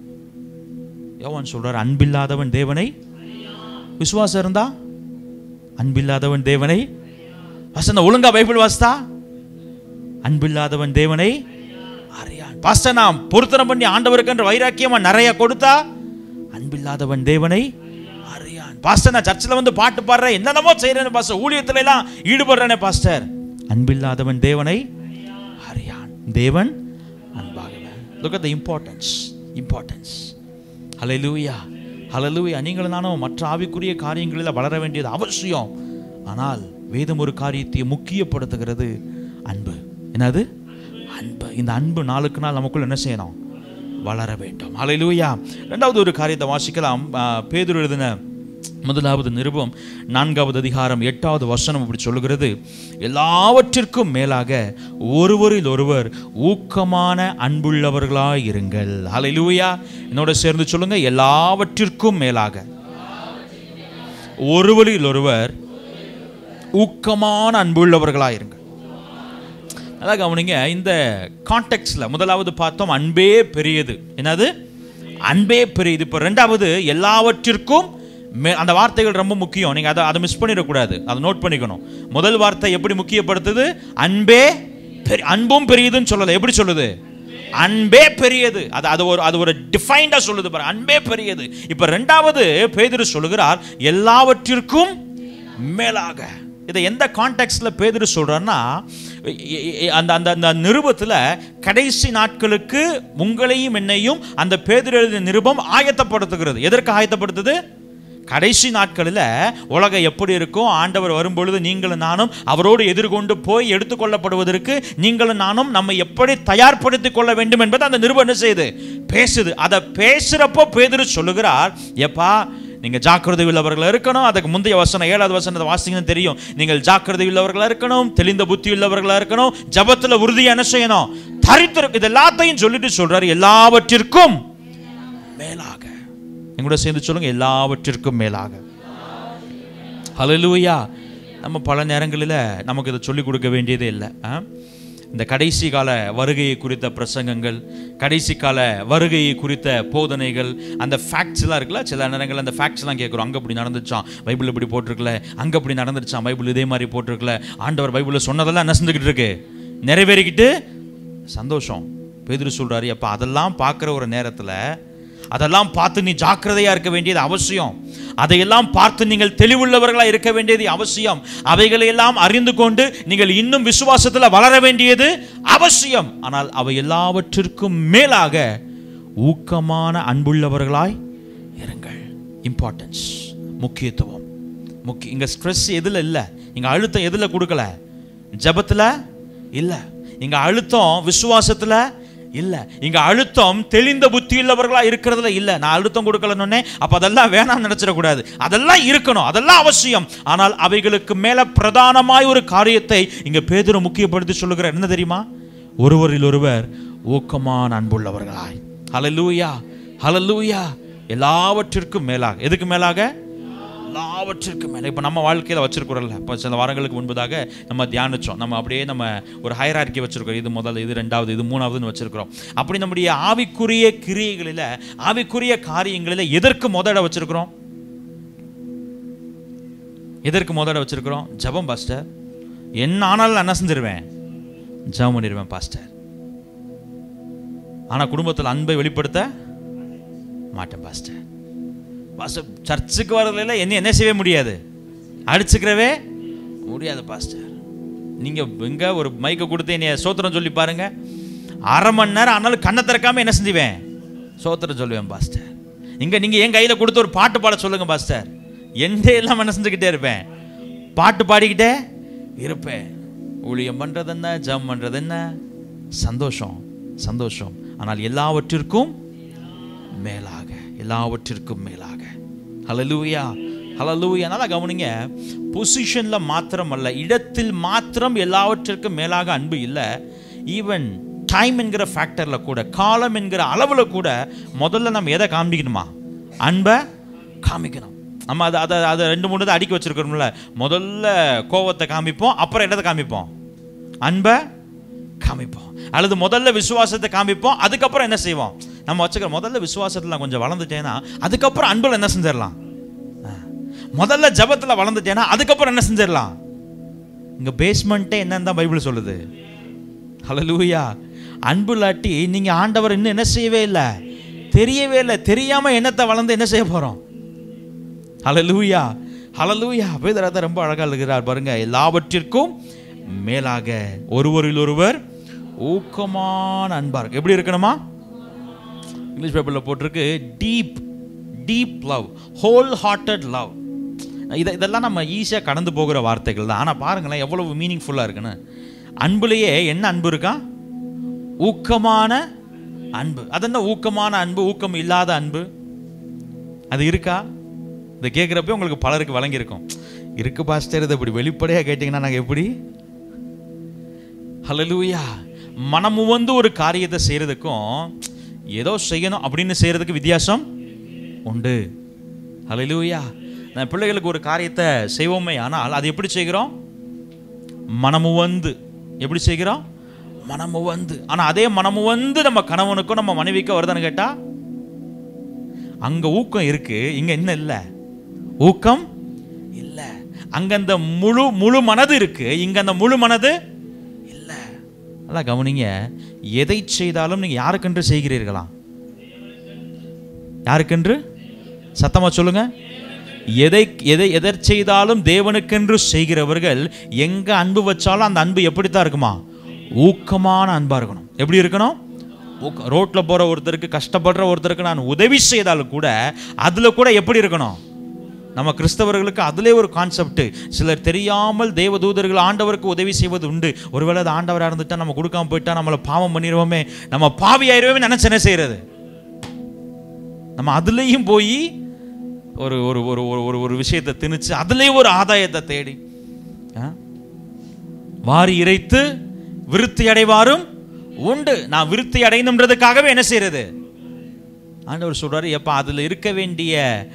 யோவான் சொல்றார் அன்பில்லாதவன் தேவனை விசுவாசம் இருந்தா அன்பில்லாதவன் தேவனை வசந்த ஒழுங்கா பைபிள் வாசித்தா அன்பில்லாதவன் தேவனை அறியான் பாஸ்டர் நான் பொருத்தனம் பண்ணி ஆண்டவருக்கு என்ற வைராக்கியமா நிறைய கொடுத்தா அன்பில்லாதவன் தேவனை அறியான் பாஸ்டர் நான் சர்ச்சில் வந்து பாட்டு பாடுறேன் என்னென்னமோ செய்யறேன் பாஸ்டர் ஊழியத்துல எல்லாம் ஈடுபடுறேனே பாஸ்டர் அன்பில்லாதவன் தேவனை அறியான் தேவன் அன்பாகவன் look at the importance importance ஹalleluya ஹalleluya நீங்களும் நானும் மற்ற ஆவிக்குரிய காரியங்களில் வளர வேண்டியது அவசியம் ஆனால் வேதம் ஒரு காரியத்தை முக்கியப்படுத்துகிறது அன்பு என்னது அன்பு இந்த அன்பு நாளுக்கு நாள் நமக்குள்ள என்ன செய்யணும் வளர வேண்டும் ஹalleluya ரெண்டாவது ஒரு காரியத்தை வாசிக்கலாம் ஆ, பேதுரு எழுதின முதலாவது நிருபம் நான்காவது அதிகாரம் எட்டாவது வசனம் இப்படி சொல்லுகிறது எல்லாவற்றிற்கும் மேலாக ஒருவரில் ஒருவர் ஊக்கமான அன்புள்ளவர்களாய் இருங்கள் ஹalleluya என்னோட சேர்ந்து சொல்லுங்க எல்லாவற்றிற்கும் மேலாக ஒருவரில் ஒருவர் ஊக்கமான அன்புள்ளவர்களாய் இருங்கள் நல்லா கவனிங்க இந்த கான்டெக்ட்ல முதலாவது பார்த்தோம் அன்பே பெரியது என்னது அன்பே பெரியது இப்போ ரெண்டாவது எல்லாவற்றிற்கும் மே- அந்த வார்த்தைகள் ரொம்ப முக்கியம் நீங்க அதை அதை மிஸ் பண்ணிடக்கூடாது அதை நோட் பண்ணிக்கணும் முதல் வார்த்தை எப்படி முக்கியப்படுத்துது அன்பே பெரி- அன்பும் பெரியதுன்னு சொல்லல எப்படி சொல்லுது அன்பே பெரியது அது அது ஒரு அது ஒரு டிஃபைண்டா சொல்லுது பாரு அன்பே பெரியது இப்போ ரெண்டாவது பேதுரு சொல்லுகிறார் எல்லாவற்றிற்கும் மேலாக இதை எந்த கான்டெக்ட்ல பேதுரு சொல்றாருன்னா இ- இ- இ- அந்த அந்த அந்த நிருபத்தில் கடைசி நாட்களுக்கு உங்களையும் என்னையும் அந்த பேதுரு எழுதிய நிருபம் ஆயத்தப்படுத்துகிறது எதற்கு ஆயத்தப்படுத்துது கடைசி நாட்களில் உலகம் எப்படி இருக்கும் ஆண்டவர் வரும்பொழுது நீங்களும் நானும் அவரோடு எதிர்கொண்டு போய் எடுத்துக்கொள்ளப்படுவதற்கு நீங்களும் நானும் நம்ம எப்படி தயார்படுத்திக் கொள்ள வேண்டும் என்பதை அந்த நிருபம் என்ன செய்யுது பேசுது அதை பேசுறப்போ பேதுரு சொல்லுகிறார் எப்பா நீங்க ஜாக்கிரதை உள்ளவர்களா இருக்கணும் அதுக்கு முந்தைய வசனம் ஏழாவது வசனத்தை வாசிங்கன்னு தெரியும் நீங்கள் ஜாக்கிரதை உள்ளவர்களா இருக்கணும் தெளிந்த புத்தி உள்ளவர்களா இருக்கணும் ஜபத்துல உறுதியா என்ன செய்யணும் தரித்திருக்கும் இது எல்லாத்தையும் சொல்லிட்டு சொல்றாரு எல்லாவற்றிற்கும் மேலாக எங்கூட சேர்ந்து சொல்லுங்க எல்லாவற்றிற்கும் மேலாக ஹalleluya நம்ம பல நேரங்களில் நமக்கு இதை சொல்லிக் கொடுக்க வேண்டியதே இல்லை ஆ? இந்த கடைசி கால வருகையை குறித்த பிரசங்கங்கள் கடைசி கால வருகையை குறித்த போதனைகள் அந்த ஃபேக்ட்ஸ்லாம் இருக்குல்ல சில நேரங்களில் அந்த ஃபேக்ட்ஸ்லாம் கேட்குறோம் அங்கே இப்படி நடந்துச்சான் பைபிள் இப்படி போட்டிருக்கல அங்கே இப்படி நடந்துருச்சான் பைபிள் இதே மாதிரி போட்டிருக்கல ஆண்டவர் பைபிளில் சொன்னதெல்லாம் என்ன செஞ்சுக்கிட்டு இருக்கு நிறைவேறிக்கிட்டு சந்தோஷம் பேதுரு சொல்றாரு அப்ப அதெல்லாம் பார்க்குற ஒரு நேரத்தில் அதெல்லாம் பார்த்து நீ ஜாக்கிரதையா இருக்க வேண்டியது அவசியம் அதையெல்லாம் பார்த்து நீங்கள் தெளிவுள்ளவர்களா இருக்க வேண்டியது அவசியம் அவைகளை எல்லாம் அறிந்து கொண்டு நீங்கள் இன்னும் விசுவாசத்தில் வளர வேண்டியது அவசியம் ஆனால் அவை எல்லாவற்றிற்கும் மேலாக ஊக்கமான அன்புள்ளவர்களாய் இருங்கள் இம்பார்ட்டன்ஸ் முக்கியத்துவம் முக்கிய இங்க ஸ்ட்ரெஸ் எதுல இல்ல இங்க அழுத்தம் எதுல கொடுக்கல ஜெபத்துல இல்ல இங்க அழுத்தம் விசுவாசத்துல இல்ல இங்க அழுத்தம் தெளிந்த புத்தி உள்ளவர்களா இருக்கிறதுல இல்ல நான் அழுத்தம் கொடுக்கலன்னு அப்ப அதெல்லாம் வேணாம்னு நினைச்சிடக்கூடாது அதெல்லாம் இருக்கணும் அதெல்லாம் அவசியம் ஆனால் அவைகளுக்கு மேல பிரதானமாய் ஒரு காரியத்தை இங்க பேதுரு முக்கியப்படுத்தி சொல்லுகிறார் என்ன தெரியுமா ஒருவரில் ஒருவர் ஊக்கமான அன்புள்ளவர்களாய் ஹalleluya ஹalleluya எல்லாவற்றிற்கும் மேலாக எதுக்கு மேலாக எல்லாவற்றிற்கும் மேலே இப்போ நம்ம வாழ்க்கையில் வச்சிருக்கிறோம்ல இப்போ சில வாரங்களுக்கு முன்பதாக நம்ம தியானிச்சோம் நம்ம அப்படியே நம்ம ஒரு ஹைரார்க்கி வச்சிருக்கிறோம் இது முதல் இது ரெண்டாவது இது மூணாவதுன்னு வச்சிருக்கிறோம் அப்படி நம்முடைய ஆவிக்குரிய கிரியைகளில் ஆவிக்குரிய காரியங்களில் எதற்கு முதட வச்சிருக்கிறோம் எதற்கு முதட வச்சிருக்கிறோம் ஜெபம் பாஸ்டர் என்ன ஆனாலும் நான் என்ன செஞ்சிருவேன் ஜெபம் பண்ணிடுவேன் பாஸ்டர் ஆனால் குடும்பத்தில் அன்பை வெளிப்படுத்த மாட்டேன் பாஸ்டர் பாஸ்டர் சர்ச்சுக்கு வரதில்ல என்ன என்ன செய்யவே முடியாது அடிச்சுக்கிறவே முடியாது பாஸ்டர் நீங்கள் எங்கே ஒரு மைக்கை கொடுத்து என்னைய சோத்திரம் சொல்லி பாருங்க அரை மணி நேரம் ஆனாலும் கண்ணை திறக்காம என்ன செஞ்சுவேன் சோத்திரம் சொல்லுவேன் பாஸ்டர் இங்கே நீங்கள் என் கையில் கொடுத்து ஒரு பாட்டு பாட சொல்லுங்க பாஸ்டர் எந்த எல்லாம் என்ன செஞ்சுக்கிட்டே இருப்பேன் பாட்டு பாடிக்கிட்டே இருப்பேன் ஊழியம் பண்ணுறது என்ன ஜம் பண்ணுறது என்ன சந்தோஷம் சந்தோஷம் ஆனால் எல்லாவற்றிற்கும் மேலாக எல்லாவற்றிற்கும் மேலாக ஹலலூயா ஹலலூயா நல்லா கவனிங்க பொசிஷனில் மாத்திரம் அல்ல இடத்தில் மாத்திரம் எல்லாவற்றிற்கும் மேலாக அன்பு இல்லை ஈவன் டைம் என்கிற ஃபேக்டரில் கூட காலம் என்கிற அளவில் கூட முதல்ல நம்ம எதை காமிக்கணுமா அன்பை காமிக்கணும் நம்ம அதை அதை அதை ரெண்டு மூணு தான் அடுக்கி வச்சிருக்கிறோம்ல முதல்ல கோவத்தை காமிப்போம் அப்புறம் என்னத்தை காமிப்போம் அன்பை காமிப்போம் அல்லது முதல்ல விசுவாசத்தை காமிப்போம் அதுக்கப்புறம் என்ன செய்வோம் நம்ம வச்சுக்கிற முதல்ல விசுவாசத்தில் நான் கொஞ்சம் வளர்ந்துட்டேன்னா அதுக்கப்புறம் அன்பில் என்ன செஞ்சிடலாம் ஆ. முதல்ல ஜபத்தில் வளர்ந்துட்டேன்னா அதுக்கப்புறம் என்ன செஞ்சிடலாம் இங்கே பேஸ்மெண்ட்டே என்னன்னு தான் பைபிள் சொல்லுது ஹalleluya அன்பு இல்லாட்டி நீங்கள் ஆண்டவர் இன்னும் என்ன செய்யவே இல்லை தெரியவே இல்லை தெரியாமல் என்னத்தை வளர்ந்து என்ன செய்ய போகிறோம் ஹalleluya ஹalleluya பேதராத ரொம்ப அழகாக எழுதுகிறார் பாருங்க எல்லாவற்றிற்கும் மேலாக ஒருவரில் ஒருவர் ஊக்கமான அன்பா இருக்கு எப்படி இருக்கணுமா இங்கிலீஷ் பேப்பரில் போட்டிருக்கு deep deep love wholehearted love இதை இதெல்லாம் நம்ம ஈஸியாக கடந்து போகிற வார்த்தைகள் தான் ஆனால் பாருங்களேன் எவ்வளவு மீனிங்ஃபுல்லாக இருக்குன்னு அன்புலேயே என்ன அன்பு இருக்கா ஊக்கமான அன்பு அது என்ன ஊக்கமான அன்பு ஊக்கம் இல்லாத அன்பு அது இருக்கா இதை கேட்குறப்ப உங்களுக்கு பலருக்கு வழங்கியிருக்கும் இருக்கு பாஸ்டர் இதை இப்படி வெளிப்படையாக கேட்டிங்கன்னா நாங்கள் எப்படி ஹலலூயா மனமு வந்து ஒரு காரியத்தை செய்கிறதுக்கும் ஏதோ செய்யணும் அப்படின்னு செய்கிறதுக்கு வித்தியாசம் உண்டு ஹலலூயா நான் பிள்ளைகளுக்கு ஒரு காரியத்தை செய்வோமே ஆனால் அது எப்படி செய்கிறோம் மனமு வந்து எப்படி செய்கிறோம் மனமு வந்து ஆனால் அதே மனமு வந்து நம்ம கணவனுக்கும் நம்ம மனைவிக்கும் வருதான்னு கேட்டால் அங்கே ஊக்கம் இருக்கு இங்கே என்ன இல்லை ஊக்கம் இல்லை அங்கே அந்த முழு முழு மனது இருக்கு இங்கே அந்த முழு மனது இல்லை நல்லா கவனிங்க எதை செய்தாலும் நீங்கள் யாருக்கென்று செய்கிறீர்களா யாருக்கென்று சத்தமா சொல்லுங்க எதை எதை எதை செய்தாலும் தேவனுக்கென்று செய்கிறவர்கள் எங்க அன்பு வச்சாலும் அந்த அன்பு எப்படித்தான் இருக்குமா ஊக்கமான அன்பா இருக்கணும் எப்படி இருக்கணும் ஊக்க- ரோட்ல போற ஒருத்தருக்கு கஷ்டப்படுற ஒருத்தருக்கு நான் உதவி செய்தாலும் கூட அதுல கூட எப்படி இருக்கணும் நம்ம கிறிஸ்தவர்களுக்கு அதிலே ஒரு கான்செப்ட் சிலர் தெரியாமல் தேவதூதர்கள் ஆண்டவருக்கு உதவி செய்வது உண்டு ஒருவேளை அது ஆண்டவராக இருந்துட்டா நம்ம கொடுக்காம போயிட்டா நம்மளை பாவம் பண்ணிடுவோமே நம்ம பாவி ஆயிடுவோமே நினைச்சு என்ன செய்யறது நம்ம அதுலேயும் போய் ஒரு ஒரு ஒரு ஒரு ஒரு ஒரு விஷயத்தை திணிச்சு அதுலேயும் ஒரு ஆதாயத்தை தேடி ஆ? வாரி இறைத்து விருத்தி அடைவாரும் உண்டு நான் விருத்தி அடையணுன்றதுக்காகவே என்ன செய்யறது ஆண்டவர் சொல்றாரு எப்பா அதில் இருக்க வேண்டிய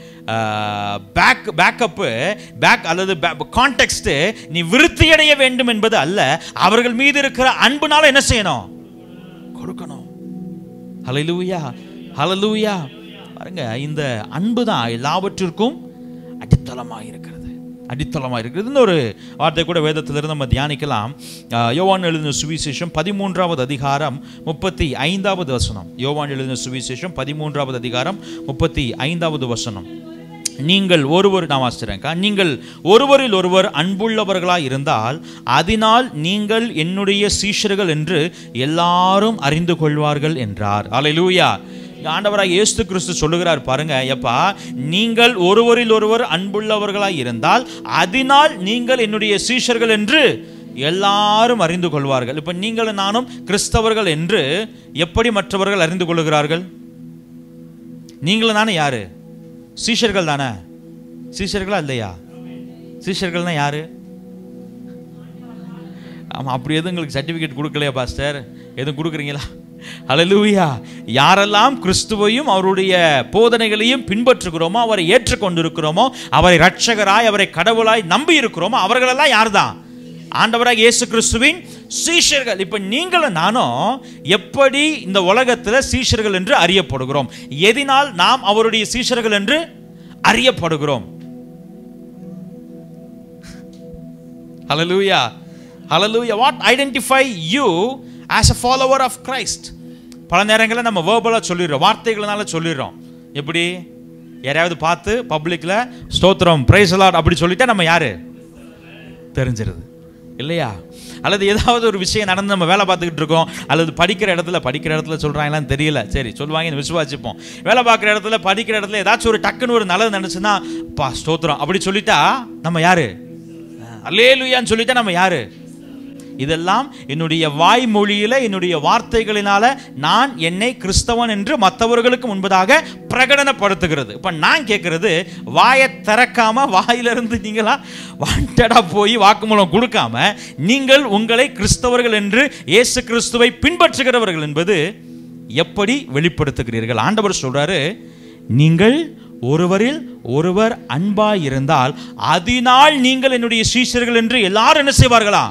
பேக் பேக்கப்பு பேக் அல்லது கான்டெக்ட் நீ விருத்தி அடைய வேண்டும் என்பது அல்ல அவர்கள் மீது இருக்கிற அன்புனால என்ன செய்யணும் கொடுக்கணும் ஹalleluya ஹalleluya பாருங்க இந்த அன்பு தான் எல்லாவற்றிற்கும் அடித்தளமாக இருக்கிறது அடித்தளமாக இருக்கிறது இன்னொரு வார்த்தை கூட வேதத்திலிருந்து நம்ம தியானிக்கலாம் ஆஹ், யோவான் எழுதின சுவிசேஷம் பதிமூன்றாவது அதிகாரம் முப்பத்தி ஐந்தாவது வசனம் யோவான் எழுதின சுவிசேஷம் பதிமூன்றாவது அதிகாரம் முப்பத்தி ஐந்தாவது வசனம் நீங்கள் ஒருவர் நான் வாசிக்கிறேன்க்கா நீங்கள் ஒருவரில் ஒருவர் அன்புள்ளவர்களாய் இருந்தால் அதனால் நீங்கள் என்னுடைய சீஷர்கள் என்று எல்லாரும் அறிந்து கொள்வார்கள் என்றார் அல்லேலூயா இங்க ஆண்டவராக இயேசு கிறிஸ்து சொல்லுகிறார் பாருங்க எப்பா நீங்கள் ஒருவரில் ஒருவர் அன்புள்ளவர்களாய் இருந்தால் அதனால் நீங்கள் என்னுடைய சீஷர்கள் என்று எல்லாரும் அறிந்து கொள்வார்கள் இப்போ நீங்களும் நானும் கிறிஸ்தவர்கள் என்று எப்படி மற்றவர்கள் அறிந்து கொள்ளுகிறார்கள் நீங்களும் நானும் யாரு சீஷர்கள் தானே சீஷர்களா இல்லையா சீஷர்கள்னா யாரு ஆமாம் அப்படி எதுவும் உங்களுக்கு சர்டிஃபிகேட் கொடுக்கலையா பாஸ்டர் எதுவும் கொடுக்குறீங்களா ஹalleluya யாரெல்லாம் கிறிஸ்துவையும் அவருடைய போதனைகளையும் பின்பற்றுகிறோமோ அவரை ஏற்றுக்கொண்டிருக்கிறோமோ அவரை இரட்சகராய் அவரை கடவுளாய் நம்பி இருக்கிறோமோ அவர்களெல்லாம் யார்தான் ஆண்டவராக இயேசு கிறிஸ்துவின் சீஷர்கள் இப்ப நீங்களும் நானும் எப்படி இந்த உலகத்துல சீஷர்கள் என்று அறியப்படுகிறோம் எதினால் நாம் அவருடைய சீஷர்கள் என்று அறியப்படுகிறோம் Hallelujah. Hallelujah. What identify you as a follower of Christ? பல நேரங்களில் நம்ம வேர்பலாக சொல்லிடுறோம் வார்த்தைகளால சொல்லிடுறோம் எப்படி யாரையாவது பார்த்து பப்ளிக்கில் ஸ்தோத்திரம் பிரைசலாட் அப்படி சொல்லிட்டா நம்ம யாரு தெரிஞ்சிருது இல்லையா அல்லது ஏதாவது ஒரு விஷயம் நடந்து நம்ம வேலை பார்த்துக்கிட்டு இருக்கோம் அல்லது படிக்கிற இடத்துல படிக்கிற இடத்துல சொல்கிறாங்களான்னு தெரியல சரி சொல்லுவாங்க விசுவாசிப்போம் வேலை பார்க்குற இடத்துல படிக்கிற இடத்துல ஏதாச்சும் ஒரு டக்குன்னு ஒரு நல்லது நடந்துச்சுன்னா பா ஸ்தோத்திரம் அப்படி சொல்லிட்டா நம்ம யாரு அல்லேலுயான்னு சொல்லிட்டா நம்ம யாரு இதெல்லாம் என்னுடைய வாய்மொழியில என்னுடைய வார்த்தைகளினால நான் என்னை கிறிஸ்தவன் என்று மற்றவர்களுக்கு முன்பதாக பிரகடனப்படுத்துகிறது இப்ப நான் கேட்கறது வாயை திறக்காம வாயிலிருந்து நீங்களா வாண்டடா போய் வாக்குமூலம் கொடுக்காம நீங்கள் உங்களை கிறிஸ்தவர்கள் என்று இயேசு கிறிஸ்துவை பின்பற்றுகிறவர்கள் என்பது எப்படி வெளிப்படுத்துகிறீர்கள் ஆண்டவர் சொல்றாரு நீங்கள் ஒருவரில் ஒருவர் அன்பாய் இருந்தால் அதனால் நீங்கள் என்னுடைய சீஷர்கள் என்று எல்லாரும் என்ன செய்வார்களா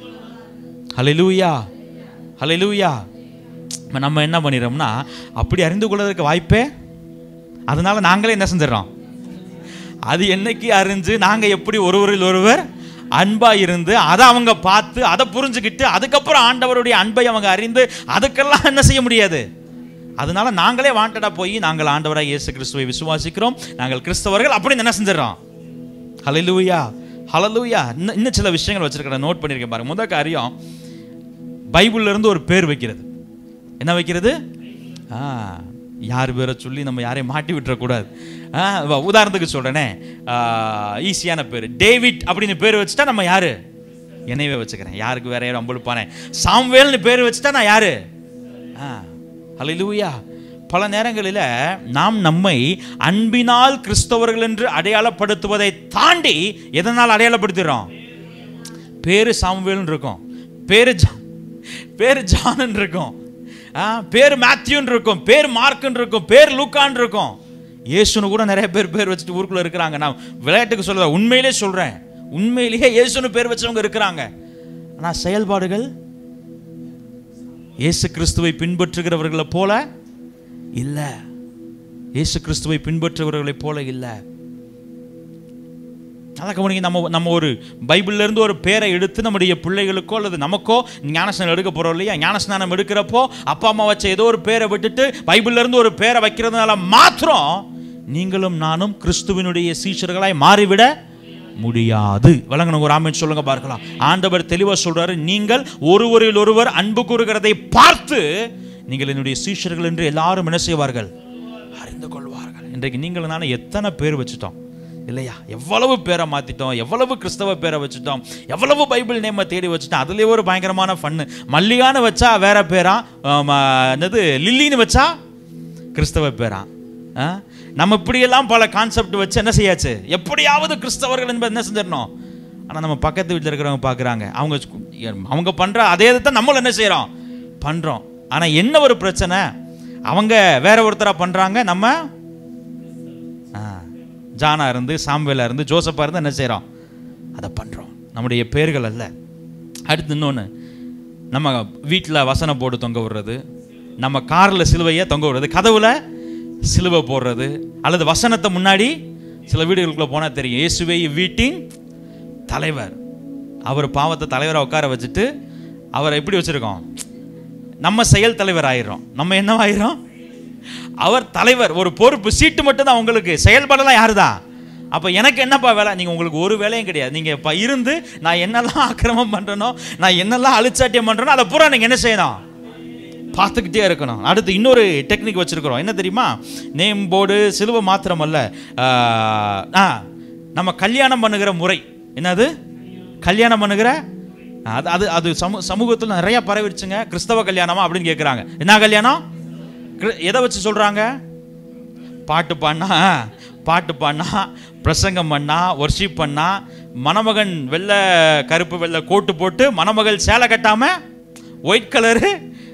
ஹalleluya ஹalleluya இப்ப நம்ம என்ன பண்ணிடுறோம்னா அப்படி அறிந்து கொள்வதற்கு வாய்ப்பே அதனால நாங்களே என்ன செஞ்சிடறோம் அது என்னைக்கு அறிஞ்சு நாங்க எப்படி ஒருவரில் ஒருவர் அன்பா இருந்து அதை அவங்க பார்த்து அதை புரிஞ்சுக்கிட்டு அதுக்கப்புறம் ஆண்டவருடைய அன்பை அவங்க அறிந்து அதுக்கெல்லாம் என்ன செய்ய முடியாது அதனால நாங்களே வாண்டடா போய் நாங்கள் ஆண்டவராக இயேசு கிறிஸ்துவை விசுவாசிக்கிறோம் நாங்கள் கிறிஸ்தவர்கள் அப்படின்னு என்ன செஞ்சிடறோம் ஹalleluya ஹalleluya இன்னும் இன்னும் சில விஷயங்கள் வச்சிருக்கிறேன் நோட் பண்ணியிருக்கேன் பாருங்க முதல் காரியம் பைபிள்ல இருந்து ஒரு பேர் வைக்கிறது என்ன வைக்கிறது ஆ யார் பேரை சொல்லி நம்ம யாரையும் மாட்டி விட்டுறக்கூடாது ஆ, வ- உதாரணத்துக்கு சொல்கிறேனே ஈஸியான பேர் டேவிட் அப்படின்னு பேர் வச்சுட்டா நம்ம யாரு என்னையவே வச்சுக்கிறேன் யாருக்கு வேற யாரும் அம்பளுப்பானே சாம்வேல்னு பேர் வச்சுட்டா நான் யாரு ஆ ஹalleluya பல நேரங்களில் நாம் நம்மை அன்பினால் கிறிஸ்தவர்கள் என்று அடையாளப்படுத்துவதை தாண்டி எதனால் அடையாளப்படுத்துகிறோம் பேரு சாமுவேல்னு இருக்கும் பேரு ஜா- பேரு ஜானன் இருக்கும் ஆ, பேர் மேத்யூன்னு இருக்கும் பேர் மார்க்குன்னு இருக்கும் பேர் லூக்கான்னு இருக்கும் இயேசுன்னு கூட நிறைய பேர் பேர் வச்சுட்டு ஊருக்குள்ள இருக்கிறாங்க நான் விளையாட்டுக்கு சொல்ல உண்மையிலே சொல்றேன் உண்மையிலேயே இயேசுன்னு பேர் வச்சவங்க இருக்கிறாங்க ஆனா செயல்பாடுகள் இயேசு கிறிஸ்துவை பின்பற்றுகிறவர்களை போல இல்ல இயேசு கிறிஸ்துவை பின்பற்றுகிறவர்களைப் போல இல்லை நல்லா கவனிங்க நம்ம நம்ம ஒரு பைபிள்ல இருந்து ஒரு பேரை எடுத்து நம்முடைய பிள்ளைகளுக்கோ அல்லது நமக்கோ ஞானஸ்நானம் எடுக்க போறோம் இல்லையா ஞானஸ்நானம் எடுக்கிறப்போ அப்பா அம்மா வச்ச ஏதோ ஒரு பேரை விட்டுட்டு பைபிள்ல இருந்து ஒரு பேரை வைக்கிறதுனால மாத்திரம் நீங்களும் நானும் கிறிஸ்துவினுடைய சீஷர்களாய் மாறிவிட முடியாது வழங்கணும் ஒரு ஆமென் சொல்லுங்க பார்க்கலாம் ஆண்டவர் தெளிவா சொல்றாரு நீங்கள் ஒருவரில் ஒருவர் அன்பு கூறுகிறதை பார்த்து நீங்கள் என்னுடைய சீஷர்கள் என்று எல்லாரும் என்ன செய்வார்கள் அறிந்து கொள்வார்கள் இன்றைக்கு நீங்கள் நானும் எத்தனை பேர் வச்சுட்டோம் இல்லையா எவ்வளவு பேரை மாத்திட்டோம் எவ்வளவு கிறிஸ்தவ பேரை வச்சுட்டோம் எவ்வளவு பைபிள் நேமை தேடி வச்சுட்டோம் அதுலேயே ஒரு பயங்கரமான ஃபன்னு மல்லிகான்னு வச்சா வேற பேரா ஆம், ஆ, என்னது லில்லின்னு வச்சா கிறிஸ்தவ பேரா ஆ? நம்ம இப்படியெல்லாம் பல கான்செப்ட் வச்சு என்ன செய்யாச்சு எப்படியாவது கிறிஸ்தவர்கள் என்பது என்ன செஞ்சிடணும் ஆனால் நம்ம பக்கத்து வீட்டில் இருக்கிறவங்க பார்க்குறாங்க அவங்க ஸ்கூ- அவங்க பண்ணுற அதே தான் நம்மளும் என்ன செய்கிறோம் பண்ணுறோம் ஆனால் என்ன ஒரு பிரச்சனை அவங்க வேற ஒருத்தராக பண்ணுறாங்க நம்ம ஆ, ஜானா இருந்து சாம்வேலா இருந்து ஜோசப்பா இருந்து என்ன செய்கிறோம் அதை பண்ணுறோம் நம்முடைய பேர்கள் அல்ல அடுத்து இன்னொன்று நம்ம வீட்டில் வசனம் போட்டு தொங்க விடுறது நம்ம காரில் சிலுவையை தொங்க விடுறது கதவுல சிலுவை போடுறது அல்லது வசனத்தை முன்னாடி சில வீடுகளுக்குள்ள போனால் தெரியும் இயேசுவே வீட்டின் தலைவர் அவர் பாவத்தை தலைவரை உட்கார வச்சுட்டு அவரை எப்படி வச்சிருக்கோம் நம்ம செயல் தலைவர் ஆயிடுறோம் நம்ம என்னவாயிரும் அவர் தலைவர் ஒரு பொறுப்பு சீட்டு மட்டும் தான் உங்களுக்கு செயல்பாடெல்லாம் யாரு தான் அப்போ எனக்கு என்னப்பா வேலை நீங்கள் உங்களுக்கு ஒரு வேலையும் கிடையாது நீங்கள் இப்போ இருந்து நான் என்னெல்லாம் ஆக்கிரமம் பண்ணுறனோ நான் என்னெல்லாம் அழிச்சாட்டியம் பண்ணுறனோ அதை பூரா நீங்கள் என்ன செய்யணும் பார்த்துக்கிட்டே இருக்கணும் அடுத்து இன்னொரு டெக்னிக் வச்சுருக்கிறோம் என்ன தெரியுமா நேம் போர்டு சிலுவை மாத்திரம் அல்ல ஆஹ், ஆ நம்ம கல்யாணம் பண்ணுகிற முறை என்னது கல்யாணம் பண்ணுகிற அது அது அது சமூ சமூகத்தில் நிறைய பரவிடுச்சுங்க கிறிஸ்தவ கல்யாணமா அப்படின்னு கேட்குறாங்க என்ன கல்யாணம் கிற- எதை வச்சு சொல்கிறாங்க பாட்டு பாடினா பாட்டு பாடினா பிரசங்கம் பண்ணா ஒர்ஷிப் பண்ணா மணமகன் வெள்ளை கருப்பு வெள்ளை கோட்டு போட்டு மணமகள் சேலை கட்டாம ஒயிட் கலரு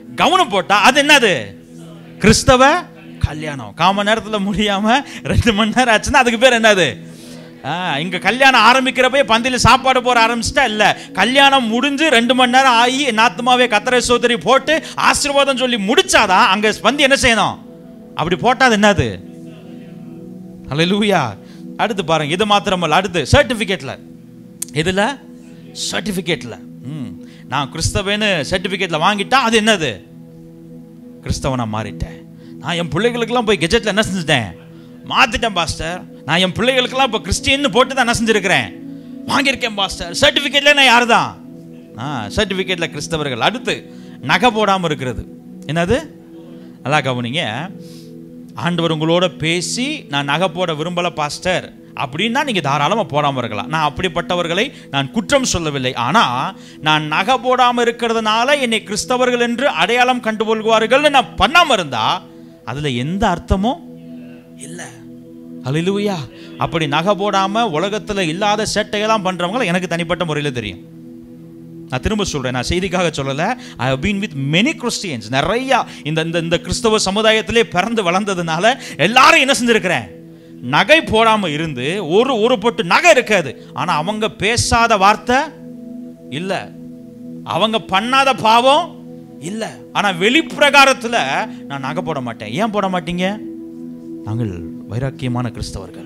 கவனம் போட்டா அது என்னது கிறிஸ்தவ கல்யாணம் காம நேரத்துல முடியாம ரெண்டு மணி நேரம் ஆச்சுன்னா அதுக்கு பேர் என்னது ஆ, இங்க கல்யாணம் ஆரம்பிக்கிறப்பே பந்தியில சாப்பாடு போற ஆரம்பிச்சிட்டா இல்ல கல்யாணம் முடிஞ்சு ரெண்டு மணி நேரம் ஆகி நாத்துமாவே கத்தரை சோதரி போட்டு ஆசீர்வாதம் சொல்லி முடிச்சாதான் அங்க பந்தி என்ன செய்யணும் அப்படி போட்டா அது என்னது ஹalleluya அடுத்து பாருங்க இது மாத்திரமல்ல அடுத்து சர்டிபிகேட்ல எதுல சர்டிபிகேட்ல ம் நான் கிறிஸ்தவன்னு சர்டிபிகேட்ல வாங்கிட்டா அது என்னது கிறிஸ்தவனா மாறிட்டேன் நான் என் பிள்ளைகளுக்கெல்லாம் போய் கெஜெட்ல என்ன செஞ்சுட்டேன் மாத்திட்டேன் பாஸ்டர் நான் என் பிள்ளைகளுக்கெல்லாம் இப்போ கிறிஸ்டியன் போட்டு தான் என்ன செஞ்சிருக்கிறேன் வாங்கியிருக்கேன் பாஸ்டர் சர்டிஃபிகேட்ல நான் யார் தான் ஆ சர்டிஃபிகேட்ல கிறிஸ்தவர்கள் அடுத்து நகை போடாமல் இருக்கிறது என்னது நல்லா கவனிங்க ஆண்டவர் உங்களோட பேசி நான் நகை போட விரும்பல பாஸ்டர் அப்படின்னா நீங்கள் தாராளமாக போடாமல் இருக்கலாம் நான் அப்படிப்பட்டவர்களை நான் குற்றம் சொல்லவில்லை ஆனால் நான் நகை போடாமல் இருக்கிறதுனால என்னை கிறிஸ்தவர்கள் என்று அடையாளம் கண்டுகொள்வார்கள்னு நான் பண்ணாமல் இருந்தா அதில் எந்த அர்த்தமும் இல்லை ஹalleluya அப்படி நகை போடாம உலகத்துல இல்லாத சேட்டையெல்லாம் பண்றவங்க எனக்கு தனிப்பட்ட முறையில் தெரியும் நான் திரும்ப சொல்றேன் நான் செய்திக்காக சொல்லல I have been with many Christians நிறைய இந்த இந்த இந்த கிறிஸ்தவ சமுதாயத்திலே பிறந்து வளர்ந்ததுனால எல்லாரும் என்ன செஞ்சிருக்கிறேன் நகை போடாம இருந்து ஒரு ஒரு பொட்டு நகை இருக்காது ஆனா அவங்க பேசாத வார்த்தை இல்ல அவங்க பண்ணாத பாவம் இல்ல ஆனா வெளிப்பிரகாரத்துல நான் நகை போட மாட்டேன் ஏன் போட மாட்டீங்க நாங்கள் வைராக்கியமான கிறிஸ்தவர்கள்